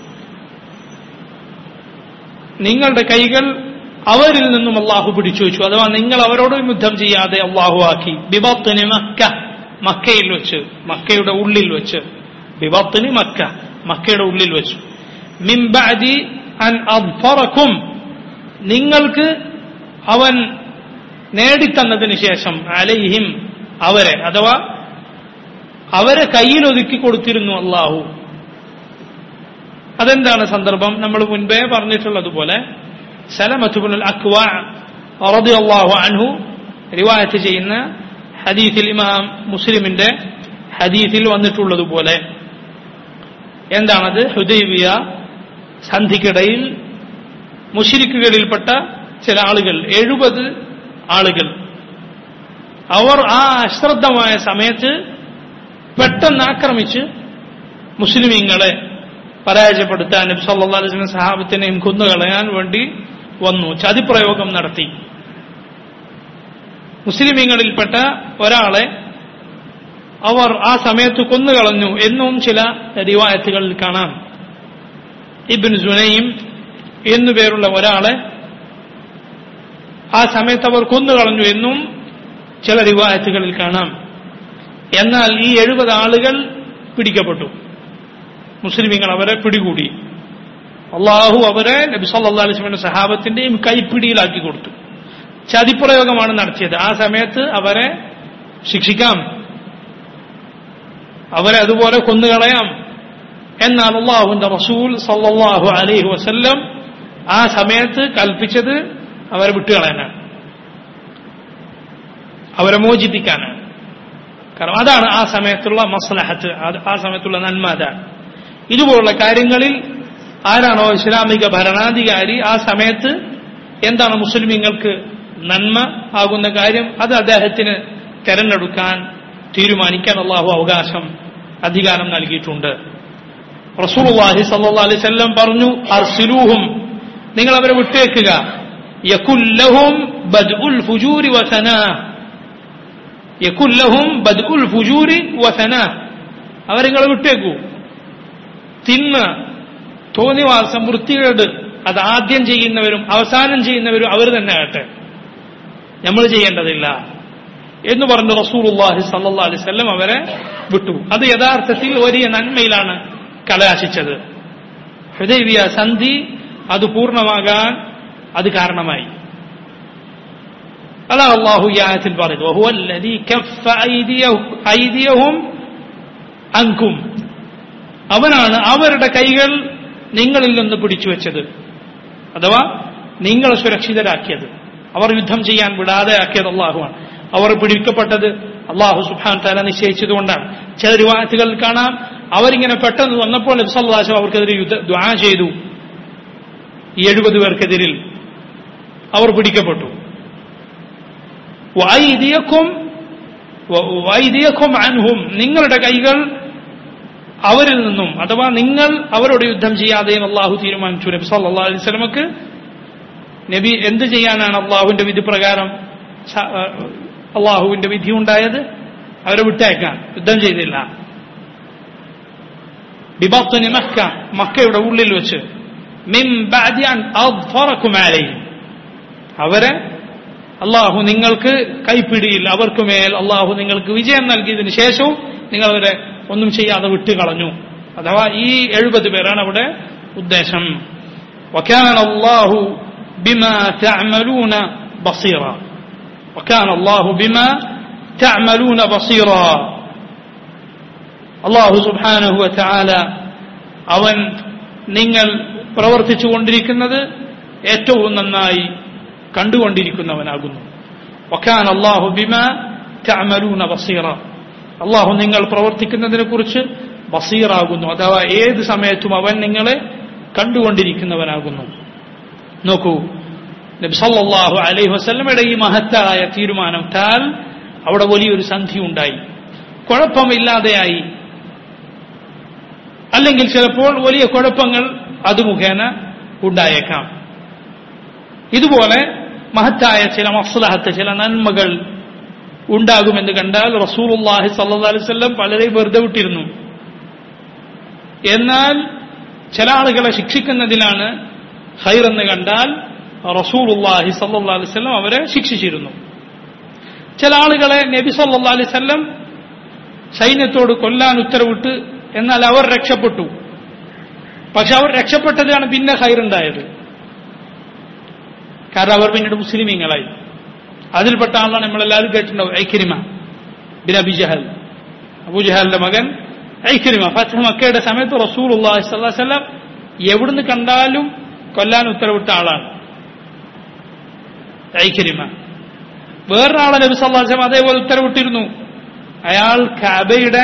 നിങ്ങളുടെ കൈകൾ അവരിൽ നിന്നും അള്ളാഹു പിടിച്ചു വെച്ചു അഥവാ നിങ്ങൾ അവരോട് യുദ്ധം ചെയ്യാതെ അള്ളാഹു ആക്കി ബിബത്തിന് മക്ക മക്കയിൽ വെച്ച് മക്കയുടെ ഉള്ളിൽ വെച്ച് ബിബത്തിന് മക്ക മക്കയുടെ ഉള്ളിൽ വെച്ചു മിംബാജി അൻ അദ്ഫറക്കും നിങ്ങൾക്ക് അവൻ നേടിത്തന്നതിന് ശേഷം അലൈഹിം അവരെ അഥവാ അവരെ കയ്യിൽ ഒതുക്കി കൊടുത്തിരുന്നു അള്ളാഹു അതെന്താണ് സന്ദർഭം നമ്മൾ മുൻപേ പറഞ്ഞിട്ടുള്ളതുപോലെ സലമത്തുബുൽ അക്വാ അള്ളാഹു അൻഹു റിവായത്ത് ചെയ്യുന്ന ഹദീസിൽ ഇമാം മുസ്ലിമിന്റെ ഹദീസിൽ വന്നിട്ടുള്ളതുപോലെ എന്താണത് ഹുദൈബിയ സന്ധിക്കിടയിൽ മുഷിരിക്കുകളിൽപ്പെട്ട ചില ആളുകൾ എഴുപത് ആളുകൾ അവർ ആ അശ്രദ്ധമായ സമയത്ത് പെട്ടെന്ന് ആക്രമിച്ച് മുസ്ലിമീങ്ങളെ പരാജയപ്പെടുത്താൻ നബി സല്ലല്ലാഹു അലൈഹി വസല്ലം സഹാബത്തിനെയും കൊന്നുകളയാൻ വേണ്ടി വന്നു ചതിപ്രയോഗം നടത്തി മുസ്ലിമീങ്ങളിൽപ്പെട്ട ഒരാളെ അവർ ആ സമയത്ത് കൊന്നുകളഞ്ഞു എന്നും ചില റിവായത്തുകളിൽ കാണാം ഇബിൻ സുനയും എന്നുപേരുള്ള ഒരാളെ ആ സമയത്ത് അവർ കൊന്നുകളഞ്ഞു എന്നും ചില റിവായത്തുകളിൽ കാണാം എന്നാൽ ഈ എഴുപത് ആളുകൾ പിടിക്കപ്പെട്ടു മുസ്ലിമീങ്ങൾ അവരെ പിടികൂടി അള്ളാഹു അവരെ നബി സല്ലാ അലിസ്മിന്റെ സഹാബത്തിന്റെയും കൈപ്പിടിയിലാക്കി കൊടുത്തു ചതിപ്രയോഗമാണ് നടത്തിയത് ആ സമയത്ത് അവരെ ശിക്ഷിക്കാം അവരെ അതുപോലെ കൊന്നുകളയാം എന്നാൽ അള്ളാഹുവിന്റെ റസൂൽ സല്ലാഹു അലൈഹി വസല്ലം ആ സമയത്ത് കൽപ്പിച്ചത് അവരെ വിട്ടുകളയാനാണ് അവരെ മോചിപ്പിക്കാനാണ് കാരണം അതാണ് ആ സമയത്തുള്ള മസ്ലഹത്ത് ആ സമയത്തുള്ള നന്മ അതാണ് ഇതുപോലുള്ള കാര്യങ്ങളിൽ ആരാണോ ഇസ്ലാമിക ഭരണാധികാരി ആ സമയത്ത് എന്താണ് മുസ്ലിമീങ്ങൾക്ക് നന്മ ആകുന്ന കാര്യം അത് അദ്ദേഹത്തിന് തെരഞ്ഞെടുക്കാൻ തീരുമാനിക്കാൻ അള്ളാഹു അവകാശം അധികാരം നൽകിയിട്ടുണ്ട് റസൂലുള്ളാഹി സല്ലല്ലാഹു അലൈഹി വസല്ലം പറഞ്ഞു അർസിലൂഹും നിങ്ങൾ അവരെ വിട്ടേക്കുക യകുല്ലഹും ബദ്ഉൽ ഫുജൂരി വസനാഹ് യകുല്ലഹും ബദ്ഉൽ ഫുജൂരി വസനാഹ് അവരെ നിങ്ങൾ വിട്ടേക്കൂ തിന്മ തോന്നിവാസം വൃത്തികേട് അത് ആദ്യം ചെയ്യുന്നവരും അവസാനം ചെയ്യുന്നവരും അവർ തന്നെ ആകട്ടെ നമ്മൾ ചെയ്യേണ്ടതില്ല എന്ന് പറഞ്ഞു റസൂലുള്ളാഹി സല്ലല്ലാഹു അലൈഹി വസല്ലം അവരെ വിട്ടു അത് യഥാർത്ഥത്തിൽ വലിയ നന്മയിലാണ് കലാശിച്ചത് ഹുദൈബിയ സന്ധി അത് പൂർണ്ണമാകാൻ അത് കാരണമായി അതാണ് അള്ളാഹു ഈ ആയത്തിൽ പറയുന്നത് وهو الذي كف أيديهم عنكم അവനാണ് അവരുടെ കൈകൾ നിങ്ങളിൽ നിന്ന് പിടിച്ചു വെച്ചത് അഥവാ നിങ്ങളെ സുരക്ഷിതരാക്കിയത് അവർ യുദ്ധം ചെയ്യാൻ വിടാതെ ആക്കിയത് അള്ളാഹുവാണ് അവർ പിടിക്കപ്പെട്ടത് അള്ളാഹു സുബാൻ തല നിശ്ചയിച്ചതുകൊണ്ടാണ് ചില രൂപാറ്റുകൾ കാണാം അവരിങ്ങനെ പെട്ടെന്ന് വന്നപ്പോൾ നബ്സല്ലാശം അവർക്കെതിരെ യുദ്ധ ദ്വാ ചെയ്തു ഈ എഴുപത് പേർക്കെതിരിൽ അവർ പിടിക്കപ്പെട്ടു വൈദിയക്കും വൈദിയക്കും അൻഹും നിങ്ങളുടെ കൈകൾ അവരിൽ നിന്നും അഥവാ നിങ്ങൾ അവരോട് യുദ്ധം ചെയ്യാതെയും അള്ളാഹു തീരുമാനിച്ചു നബി സല്ലല്ലാഹു അലൈഹി വസല്ലമക്ക് നബി എന്ത് ചെയ്യാനാണ് അള്ളാഹുവിന്റെ വിധി പ്രകാരം സ- ആ, അള്ളാഹുവിന്റെ വിധി ഉണ്ടായത് അവരെ വിട്ടേക്കാൻ യുദ്ധം ചെയ്തില്ല ബിബാത്തുനി മക്ക മക്കയുടെ ഉള്ളിൽ വെച്ച് മിൻ ബഅദി അൻ അദ്ഫറകും അലൈഹിം അവരെ അള്ളാഹു നിങ്ങൾക്ക് കൈപ്പിടിയിൽ അവർക്കുമേൽ അള്ളാഹു നിങ്ങൾക്ക് വിജയം നൽകിയതിനു ശേഷവും നിങ്ങൾ അവരെ ഒന്നും ചെയ്യാതെ വിട്ടുകളഞ്ഞു അഥവാ ഈ എഴുപത് പേരാണ് അവിടെ ഉദ്ദേശം وكان الله بما تعملون بصيرا وكان الله بما تعملون بصيرا അള്ളാഹു സുബ്ഹാനഹു വതആല അവൻ നിങ്ങൾ പ്രവർത്തിച്ചു കൊണ്ടിരിക്കുന്നത് ഏറ്റവും നന്നായി കണ്ടുകൊണ്ടിരിക്കുന്നവനാകുന്നു വക്കാൻ അള്ളാഹു ബിമ തഅമലൂന ബസീറ അള്ളാഹു നിങ്ങൾ പ്രവർത്തിക്കുന്നതിനെ കുറിച്ച് ബസീറാകുന്നു അഥവാ ഏത് സമയത്തും അവൻ നിങ്ങളെ കണ്ടുകൊണ്ടിരിക്കുന്നവനാകുന്നു നോക്കൂ നബി സല്ലല്ലാഹു അലൈഹി വസല്ലമയുടെ ഈ മഹത്തായ തീരുമാനത്താൽ അവിടെ വലിയൊരു സന്ധി ഉണ്ടായി കുഴപ്പമില്ലാതെയായി അല്ലെങ്കിൽ ചിലപ്പോൾ വലിയ കുഴപ്പങ്ങൾ അത് മുഖേന ഉണ്ടായേക്കാം ഇതുപോലെ മഹത്തായ ചില മസ്ലഹത്ത് ചില നന്മകൾ ഉണ്ടാകുമെന്ന് കണ്ടാൽ റസൂലുള്ളാഹി സല്ലല്ലാഹു അലൈഹി വസല്ലം പലരെയും വെറുതെ വിട്ടിരുന്നു എന്നാൽ ചില ആളുകളെ ശിക്ഷിക്കുന്നതിലാണ് ഹൈറെന്ന് കണ്ടാൽ റസൂലുള്ളാഹി സല്ലല്ലാഹു അലൈഹി വസല്ലം അവരെ ശിക്ഷിച്ചിരുന്നു ചില ആളുകളെ നബി സല്ലല്ലാഹു അലൈഹി വസല്ലം സൈന്യത്തോട് കൊല്ലാൻ ഉത്തരവിട്ട് എന്നാൽ അവർ രക്ഷപ്പെട്ടു പക്ഷെ അവർ രക്ഷപ്പെട്ടതാണ് പിന്നെ ഹൈറുണ്ടായത് കാരണം അവർ പിന്നീട് മുസ്ലിമീങ്ങളായി അതിൽപ്പെട്ട ആളാണ് നമ്മളെല്ലാവരും കേട്ടിട്ടുണ്ടാവും Ikrima bin Abi Jahl Abu ജഹലിന്റെ മകൻ ഐക്കരിമ ഫത്ത് മക്കയുടെ സമയത്ത് റസൂൽ വസ്ലം എവിടുന്ന് കണ്ടാലും കൊല്ലാൻ ഉത്തരവിട്ട ആളാണ് ഐക്കരിമ വേറൊരാളെ നബി സല്ലാസ്ലം അതേപോലെ ഉത്തരവിട്ടിരുന്നു അയാൾ കബയുടെ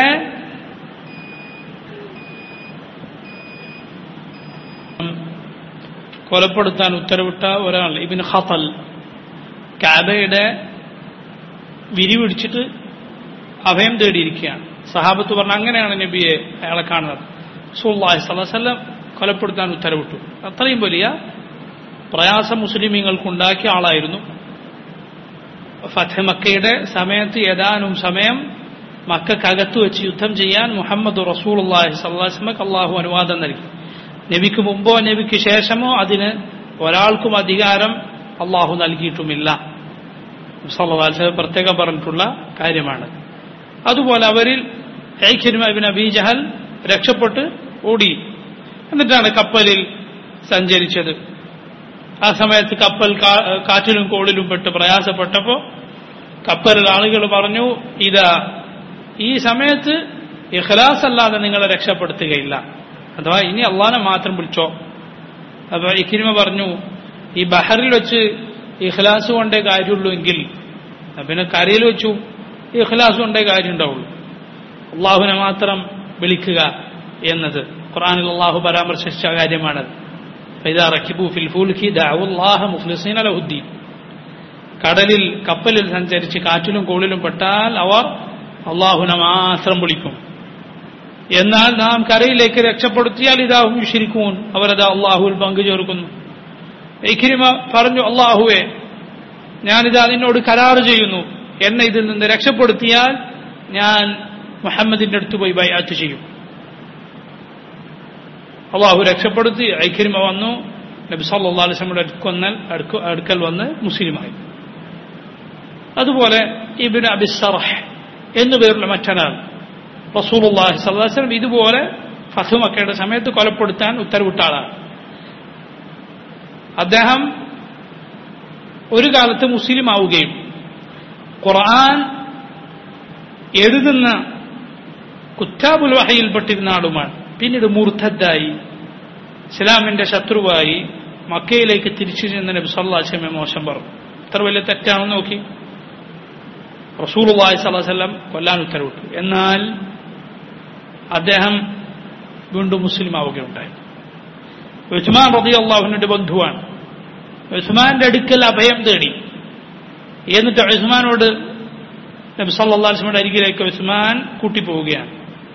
കൊലപ്പെടുത്താൻ ഉത്തരവിട്ട ഒരാൾ ഇബിൻ ഖത്തൽ കാബയുടെ വിരിപിടിച്ചിട്ട് അഭയം തേടിയിരിക്കുകയാണ് സഹാബത്ത് പറഞ്ഞ അങ്ങനെയാണ് നബിയെ അയാളെ കാണുന്നത് സുല്ലാഹി സ്വലം കൊലപ്പെടുത്താൻ ഉത്തരവിട്ടു അത്രയും വലിയ പ്രയാസം മുസ്ലിമീങ്ങൾക്കുണ്ടാക്കിയ ആളായിരുന്നു ഫത്ത് മക്കയുടെ സമയത്ത് ഏതാനും സമയം മക്കക്കകത്ത് വെച്ച് യുദ്ധം ചെയ്യാൻ മുഹമ്മദ് റസൂൽ അള്ളാഹി സ്വല്ലാസ്മക്ക് അള്ളാഹു അനുവാദം നൽകി നബിക്ക് മുമ്പോ നബിക്ക് ശേഷമോ അതിന് ഒരാൾക്കും അധികാരം അള്ളാഹു നൽകിയിട്ടുമില്ല സല്ലാസ്ലം പ്രത്യേകം പറഞ്ഞിട്ടുള്ള കാര്യമാണ് അതുപോലെ അവരിൽ ഐഖിനുബിൻ അബി ജഹൽ രക്ഷപ്പെട്ട് ഓടി എന്നിട്ടാണ് കപ്പലിൽ സഞ്ചരിച്ചത് ആ സമയത്ത് കപ്പൽ കാറ്റിലും കോളിലും പെട്ട് പ്രയാസപ്പെട്ടപ്പോൾ കപ്പലിൽ ആളുകൾ പറഞ്ഞു ഇതാ ഈ സമയത്ത് ഇഖ്ലാസ് അല്ലാതെ നിങ്ങളെ രക്ഷപ്പെടുത്തുകയില്ല അഥവാ ഇനി അള്ളാനെ മാത്രം വിളിച്ചോ അപ്പൊ ഇക്കിരിമ പറഞ്ഞു ഈ ബഹറിൽ വെച്ച് ഇഖ്ലാസ് കൊണ്ടേ കാര്യമുള്ളൂ എങ്കിൽ പിന്നെ കരയിൽ വെച്ചു ഇഖ്ലാസ് കൊണ്ടേ കാര്യം ഉണ്ടാവുള്ളൂ അള്ളാഹുവിനെ മാത്രം വിളിക്കുക എന്നത് ഖുറാനിൽ അള്ളാഹു പരാമർശിച്ച കാര്യമാണത് കടലിൽ കപ്പലിൽ സഞ്ചരിച്ച് കാറ്റിലും കോളിലും പെട്ടാൽ അവർ അള്ളാഹുനെ മാത്രം വിളിക്കും എന്നാൽ നാം കരയിലേക്ക് രക്ഷപ്പെടുത്തിയാൽ ഇതാവും ശരിക്കും അവരത് അള്ളാഹുവിൽ പങ്കു ചേർക്കുന്നു ഇഖിരിമ പറഞ്ഞു അള്ളാഹുവെ ഞാനിത് അതിനോട് കരാറ് ചെയ്യുന്നു എന്നെ ഇതിൽ നിന്ന് രക്ഷപ്പെടുത്തിയാൽ ഞാൻ മുഹമ്മദിന്റെ അടുത്ത് പോയി ബൈഅത്ത് ചെയ്യും അള്ളാഹു രക്ഷപ്പെടുത്തി ഐഖിരിമ വന്നു നബി സല്ലാ അലിസ്ലമിയുടെ അടുക്കൊന്നൽ അടുക്കൽ വന്ന് മുസ്ലിമായി അതുപോലെ ഇബിൻ അബിസറഹ് എന്നുപേരുള്ള മറ്റൊരാൾ റസൂലുള്ളാഹി സ്വല്ലല്ലാഹു അലൈഹി വസല്ലം ഇതുപോലെ ഫത്ഹു മക്കയുടെ സമയത്ത് കൊലപ്പെടുത്താൻ ഉത്തരവിട്ട ആളാണ് അദ്ദേഹം ഒരു കാലത്ത് മുസ്ലിം ആവുകയും ഖുർആൻ എഴുതുന്ന കുറ്റാബുൽ വഹയിൽപ്പെട്ടിരുന്ന ആളുമാണ് പിന്നീട് മൂർദ്ധദ്ദായി ഇസ്ലാമിന്റെ ശത്രുവായി മക്കയിലേക്ക് തിരിച്ചു ചെന്ന നബി സല്ലാസ്ലമെ മോശം പറഞ്ഞു ഇത്ര വലിയ തെറ്റാണെന്ന് നോക്കി റസൂലുള്ളാഹി സ്വല്ലല്ലാഹു അലൈഹി വസല്ലം കൊല്ലാൻ ഉത്തരവിട്ടു എന്നാൽ അദ്ദേഹം വീണ്ടും മുസ്ലിം ആവുകയുണ്ടായി ഉസ്മാൻ റതി അള്ളാഹുവിന്റെ ബന്ധുവാണ് ഉസ്മാന്റെ അടുക്കൽ അഭയം തേടി എന്നിട്ട് ഉസ്മാനോട് നബി സല്ലാസ്മയുടെ അരികിലേക്ക് ഉസ്മാൻ കൂട്ടിപ്പോവുകയാണ്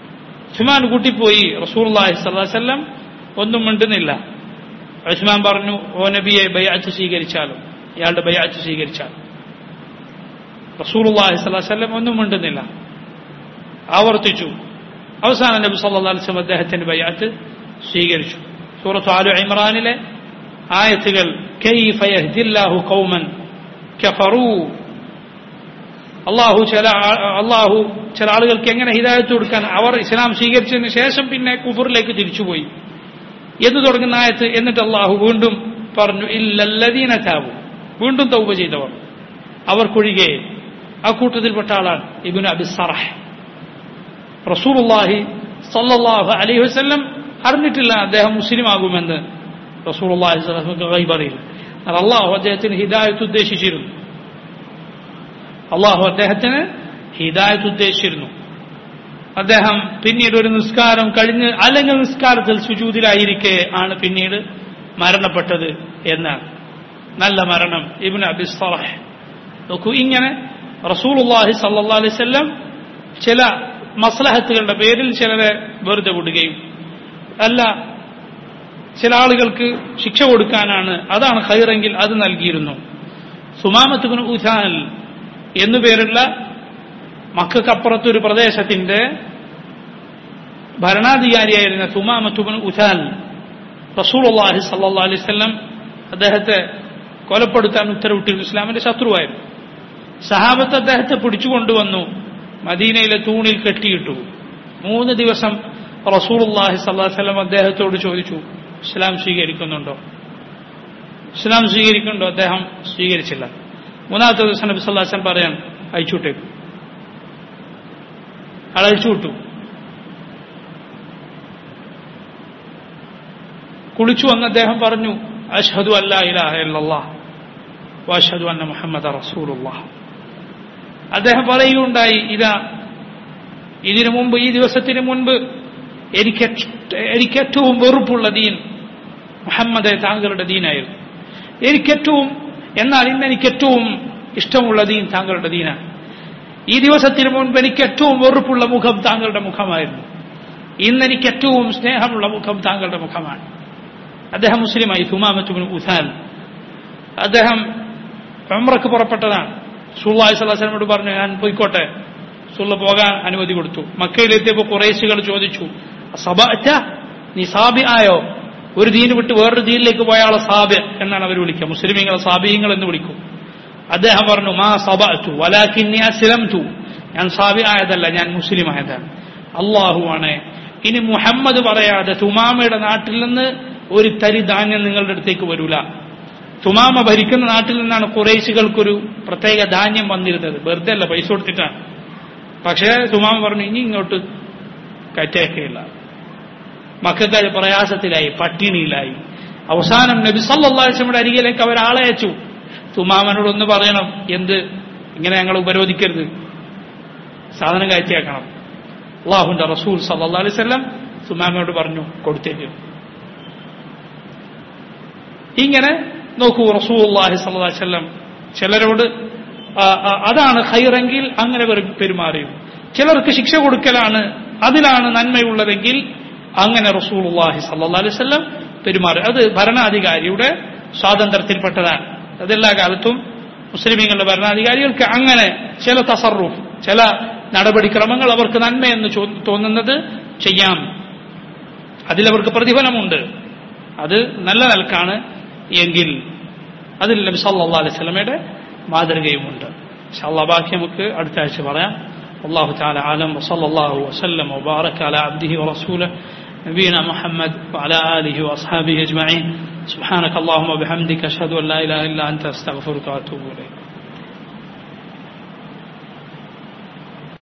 ഉസ്മാൻ കൂട്ടിപ്പോയി റസൂർലാഹി സ്വല്ലം ഒന്നും മിണ്ടുന്നില്ല ഉസ്മാൻ പറഞ്ഞു ഓ നബിയെ ബയാച്ച് സ്വീകരിച്ചാലും ഇയാളുടെ ബയാച്ച് സ്വീകരിച്ചാലും റസൂർലാഹി സ്വല്ലം ഒന്നും മിണ്ടുന്നില്ല ആവർത്തിച്ചു അവസാന നബി സല്ലല്ലാഹു അലൈഹി വസല്ലം അദ്ദേഹത്തിന്റെ ബയാത്ത് സ്വീകരിച്ചു സൂറത്ത് ആലു ഇമ്രാനിലെ ആയത്തുകൾ കൈഫ യഹ്ദില്ലാഹു ഖൗമൻ കഫറൂ അള്ളാഹു ചില അള്ളാഹു ചില ആളുകൾക്ക് എങ്ങനെ ഹിദായത്ത് കൊടുക്കാൻ അവർ ഇസ്ലാം സ്വീകരിച്ചതിന് ശേഷം പിന്നെ കുഫറിലേക്ക് തിരിച്ചുപോയി എന്ന് തുടങ്ങുന്ന ആയത്ത് എന്നിട്ട് അള്ളാഹു വീണ്ടും പറഞ്ഞു ഇല്ലല്ലദീന ചാവു വീണ്ടും തൗബ ചെയ്തവർ അവർക്കൊഴികെ ആ കൂട്ടത്തിൽപ്പെട്ട ആളാണ് ഇബുൻ അബി സറഹ് റസൂലുള്ളാഹി സല്ലല്ലാഹു അലൈഹി വസല്ലം അറിഞ്ഞിട്ടില്ല അദ്ദേഹം മുസ്ലിം ആകുമെന്ന് റസൂലുള്ളാഹി സ്വല്ലല്ലാഹു അറിയില്ല അള്ളാഹു അദ്ദേഹത്തിന് ഹിദായത്ത് ഉദ്ദേശിച്ചിരുന്നു അള്ളാഹു അദ്ദേഹത്തിന് ഹിദായത്ത് ഉദ്ദേശിച്ചിരുന്നു അദ്ദേഹം പിന്നീട് ഒരു നിസ്കാരം കഴിഞ്ഞ് അല്ലെങ്കിൽ നിസ്കാരത്തിൽ സുജൂതിലായിരിക്കെ ആണ് പിന്നീട് മരണപ്പെട്ടത് എന്നാണ് നല്ല മരണം ഇബിൻ അബിസ്തറഹ് നോക്കൂ ഇങ്ങനെ റസൂലുള്ളാഹി സല്ലല്ലാഹു അലൈഹി വസല്ലം ചില മസ്ലഹത്തുകളുടെ പേരിൽ ചിലരെ വെറുതെ വിടുകയും അല്ല ചില ആളുകൾക്ക് ശിക്ഷ കൊടുക്കാനാണ് അതാണ് ഖൈറെങ്കിൽ അത് നൽകിയിരുന്നു സുമാമത്തുബിൻ ഉസാൽ എന്നു പേരുള്ള മക്കൾക്കപ്പുറത്തൊരു പ്രദേശത്തിന്റെ ഭരണാധികാരിയായിരുന്ന സുമാമത്തുബിൻ ഉസാൽ റസൂലുള്ളാഹി സല്ലല്ലാഹു അലൈഹി വസല്ലം അദ്ദേഹത്തെ കൊലപ്പെടുത്താൻ ഉത്തരവിട്ടിരുന്നു ഇസ്ലാമിന്റെ ശത്രുവായിരുന്നു സഹാബത്ത് അദ്ദേഹത്തെ പിടിച്ചുകൊണ്ടുവന്നു മദീനയിലെ തൂണിൽ കെട്ടിയിട്ടു മൂന്ന് ദിവസം റസൂലുള്ളാഹി സല്ലല്ലാഹു അലൈഹി വസല്ലം അദ്ദേഹത്തോട് ചോദിച്ചു ഇസ്ലാം സ്വീകരിക്കുന്നുണ്ടോ ഇസ്ലാം സ്വീകരിക്കുന്നുണ്ടോ അദ്ദേഹം സ്വീകരിച്ചില്ല മൂന്നാമത്തെ ദിവസം നബി സല്ലല്ലാഹു അലൈഹി വസല്ലം പറയാൻ അയച്ചുവിട്ടേക്കും ആൾ അയച്ചുവിട്ടു കുളിച്ചു വന്ന് അദ്ദേഹം പറഞ്ഞു അഷ്ഹദു അല്ലാ ഇലാഹ ഇല്ലല്ലാഹ് വഅഷ്ഹദു അന്ന മുഹമ്മദ റസൂലുള്ളാഹ് അദ്ദേഹം പറയുകയുണ്ടായി ഇതാ ഇതിനു മുമ്പ് ഈ ദിവസത്തിന് മുൻപ് എനിക്ക് എനിക്കേറ്റവും വെറുപ്പുള്ള ദീൻ മുഹമ്മദ് താങ്കളുടെ ദീനായിരുന്നു എനിക്കേറ്റവും എന്നാൽ ഇന്ന് എനിക്ക് ഏറ്റവും ഇഷ്ടമുള്ള ദീൻ താങ്കളുടെ ദീനാണ് ഈ ദിവസത്തിന് മുൻപ് എനിക്ക് ഏറ്റവും വെറുപ്പുള്ള മുഖം താങ്കളുടെ മുഖമായിരുന്നു ഇന്ന് എനിക്ക് ഏറ്റവും സ്നേഹമുള്ള മുഖം താങ്കളുടെ മുഖമാണ് അദ്ദേഹം മുസ്ലിമായി സുമാമത്തുബിൻ ഉസാൻ അദ്ദേഹം ഉംറക്ക് പുറപ്പെട്ടതാണ് സുല്ലാഹി സ്വലാസ്ലമോട് പറഞ്ഞു ഞാൻ പോയിക്കോട്ടെ സുള്ള പോകാൻ അനുമതി കൊടുത്തു മക്കയിലെത്തിയപ്പോൾ കുറേശികൾ ചോദിച്ചു സബഅറ്റ നീ സാബി ആയോ ഒരു ദീന് വിട്ട് വേറൊരു ദീനിലേക്ക് പോയ ആളെ സാബ് എന്നാണ് അവർ വിളിക്കുക മുസ്ലിമീങ്ങളെ സാബിയങ്ങൾ എന്ന് വിളിക്കും അദ്ദേഹം പറഞ്ഞു മാ സബഅത്തു വലാകിന്നി അസ്ലംതു ഞാൻ സാബി ആയതല്ല ഞാൻ മുസ്ലിം ആയതാണ് അള്ളാഹുവാണ് ഇനി മുഹമ്മദ് പറയാതെ തുമാമയുടെ നാട്ടിൽ നിന്ന് ഒരു തരി ധാന്യം നിങ്ങളുടെ അടുത്തേക്ക് വരൂല തുമാമ ഭരിക്കുന്ന നാട്ടിൽ നിന്നാണ് കുറേശികൾക്കൊരു പ്രത്യേക ധാന്യം വന്നിരുന്നത് വെറുതെ അല്ല പൈസ കൊടുത്തിട്ടാണ് പക്ഷേ തുമാമ പറഞ്ഞു ഇനി ഇങ്ങോട്ട് കറ്റേക്കയില്ല മക്കൾക്കാർ പ്രയാസത്തിലായി പട്ടിണിയിലായി അവസാനം നബി സല്ലാസ്ലമിയുടെ അരികിലേക്ക് അവർ ആളെ അയച്ചു തുമാമനോടൊന്ന് പറയണം എന്ത് ഇങ്ങനെ ഞങ്ങൾ ഉപരോധിക്കരുത് സാധനം കയറ്റിയാക്കണം അള്ളാഹുന്റെ റസൂൽ സല്ലാ അലൈവല്ലം തുമാമയോട് പറഞ്ഞു കൊടുത്തേക്ക് ഇങ്ങനെ നോക്കൂ റസൂൽ അള്ളാഹി സല്ലാ ചിലരോട് അതാണ് ഹൈറെങ്കിൽ അങ്ങനെ പെരുമാറിയും ചിലർക്ക് ശിക്ഷ കൊടുക്കലാണ് അതിലാണ് നന്മയുള്ളതെങ്കിൽ അങ്ങനെ റസൂൽ അള്ളാഹി സല്ലാ അലൈവല്ലം പെരുമാറി അത് ഭരണാധികാരിയുടെ സ്വാതന്ത്ര്യത്തിൽപ്പെട്ടതാണ് അതെല്ലാ കാലത്തും മുസ്ലിമീങ്ങളുടെ ഭരണാധികാരികൾക്ക് അങ്ങനെ ചില തസറുഫ് ചില നടപടിക്രമങ്ങൾ അവർക്ക് നന്മയെന്ന് തോന്നുന്നത് ചെയ്യാം അതിലവർക്ക് പ്രതിഫലമുണ്ട് അത് നല്ല നിലക്കാണ് എങ്കിൽ അതിൽ നബി സല്ലാ അലൈഹി സ്വലമയുടെ മാതൃകയുമുണ്ട് ഇൻഷാല്ലാ ബാക്കി നമുക്ക് അടുത്ത ആഴ്ച പറയാം والله تعالى أعلم وصلى الله وسلم وبارك على عبده ورسوله نبينا محمد وعلى آله وأصحابه أجمعين سبحانك اللهم وبحمدك أشهد أن لا إله إلا أنت أستغفرك وأتوب إليك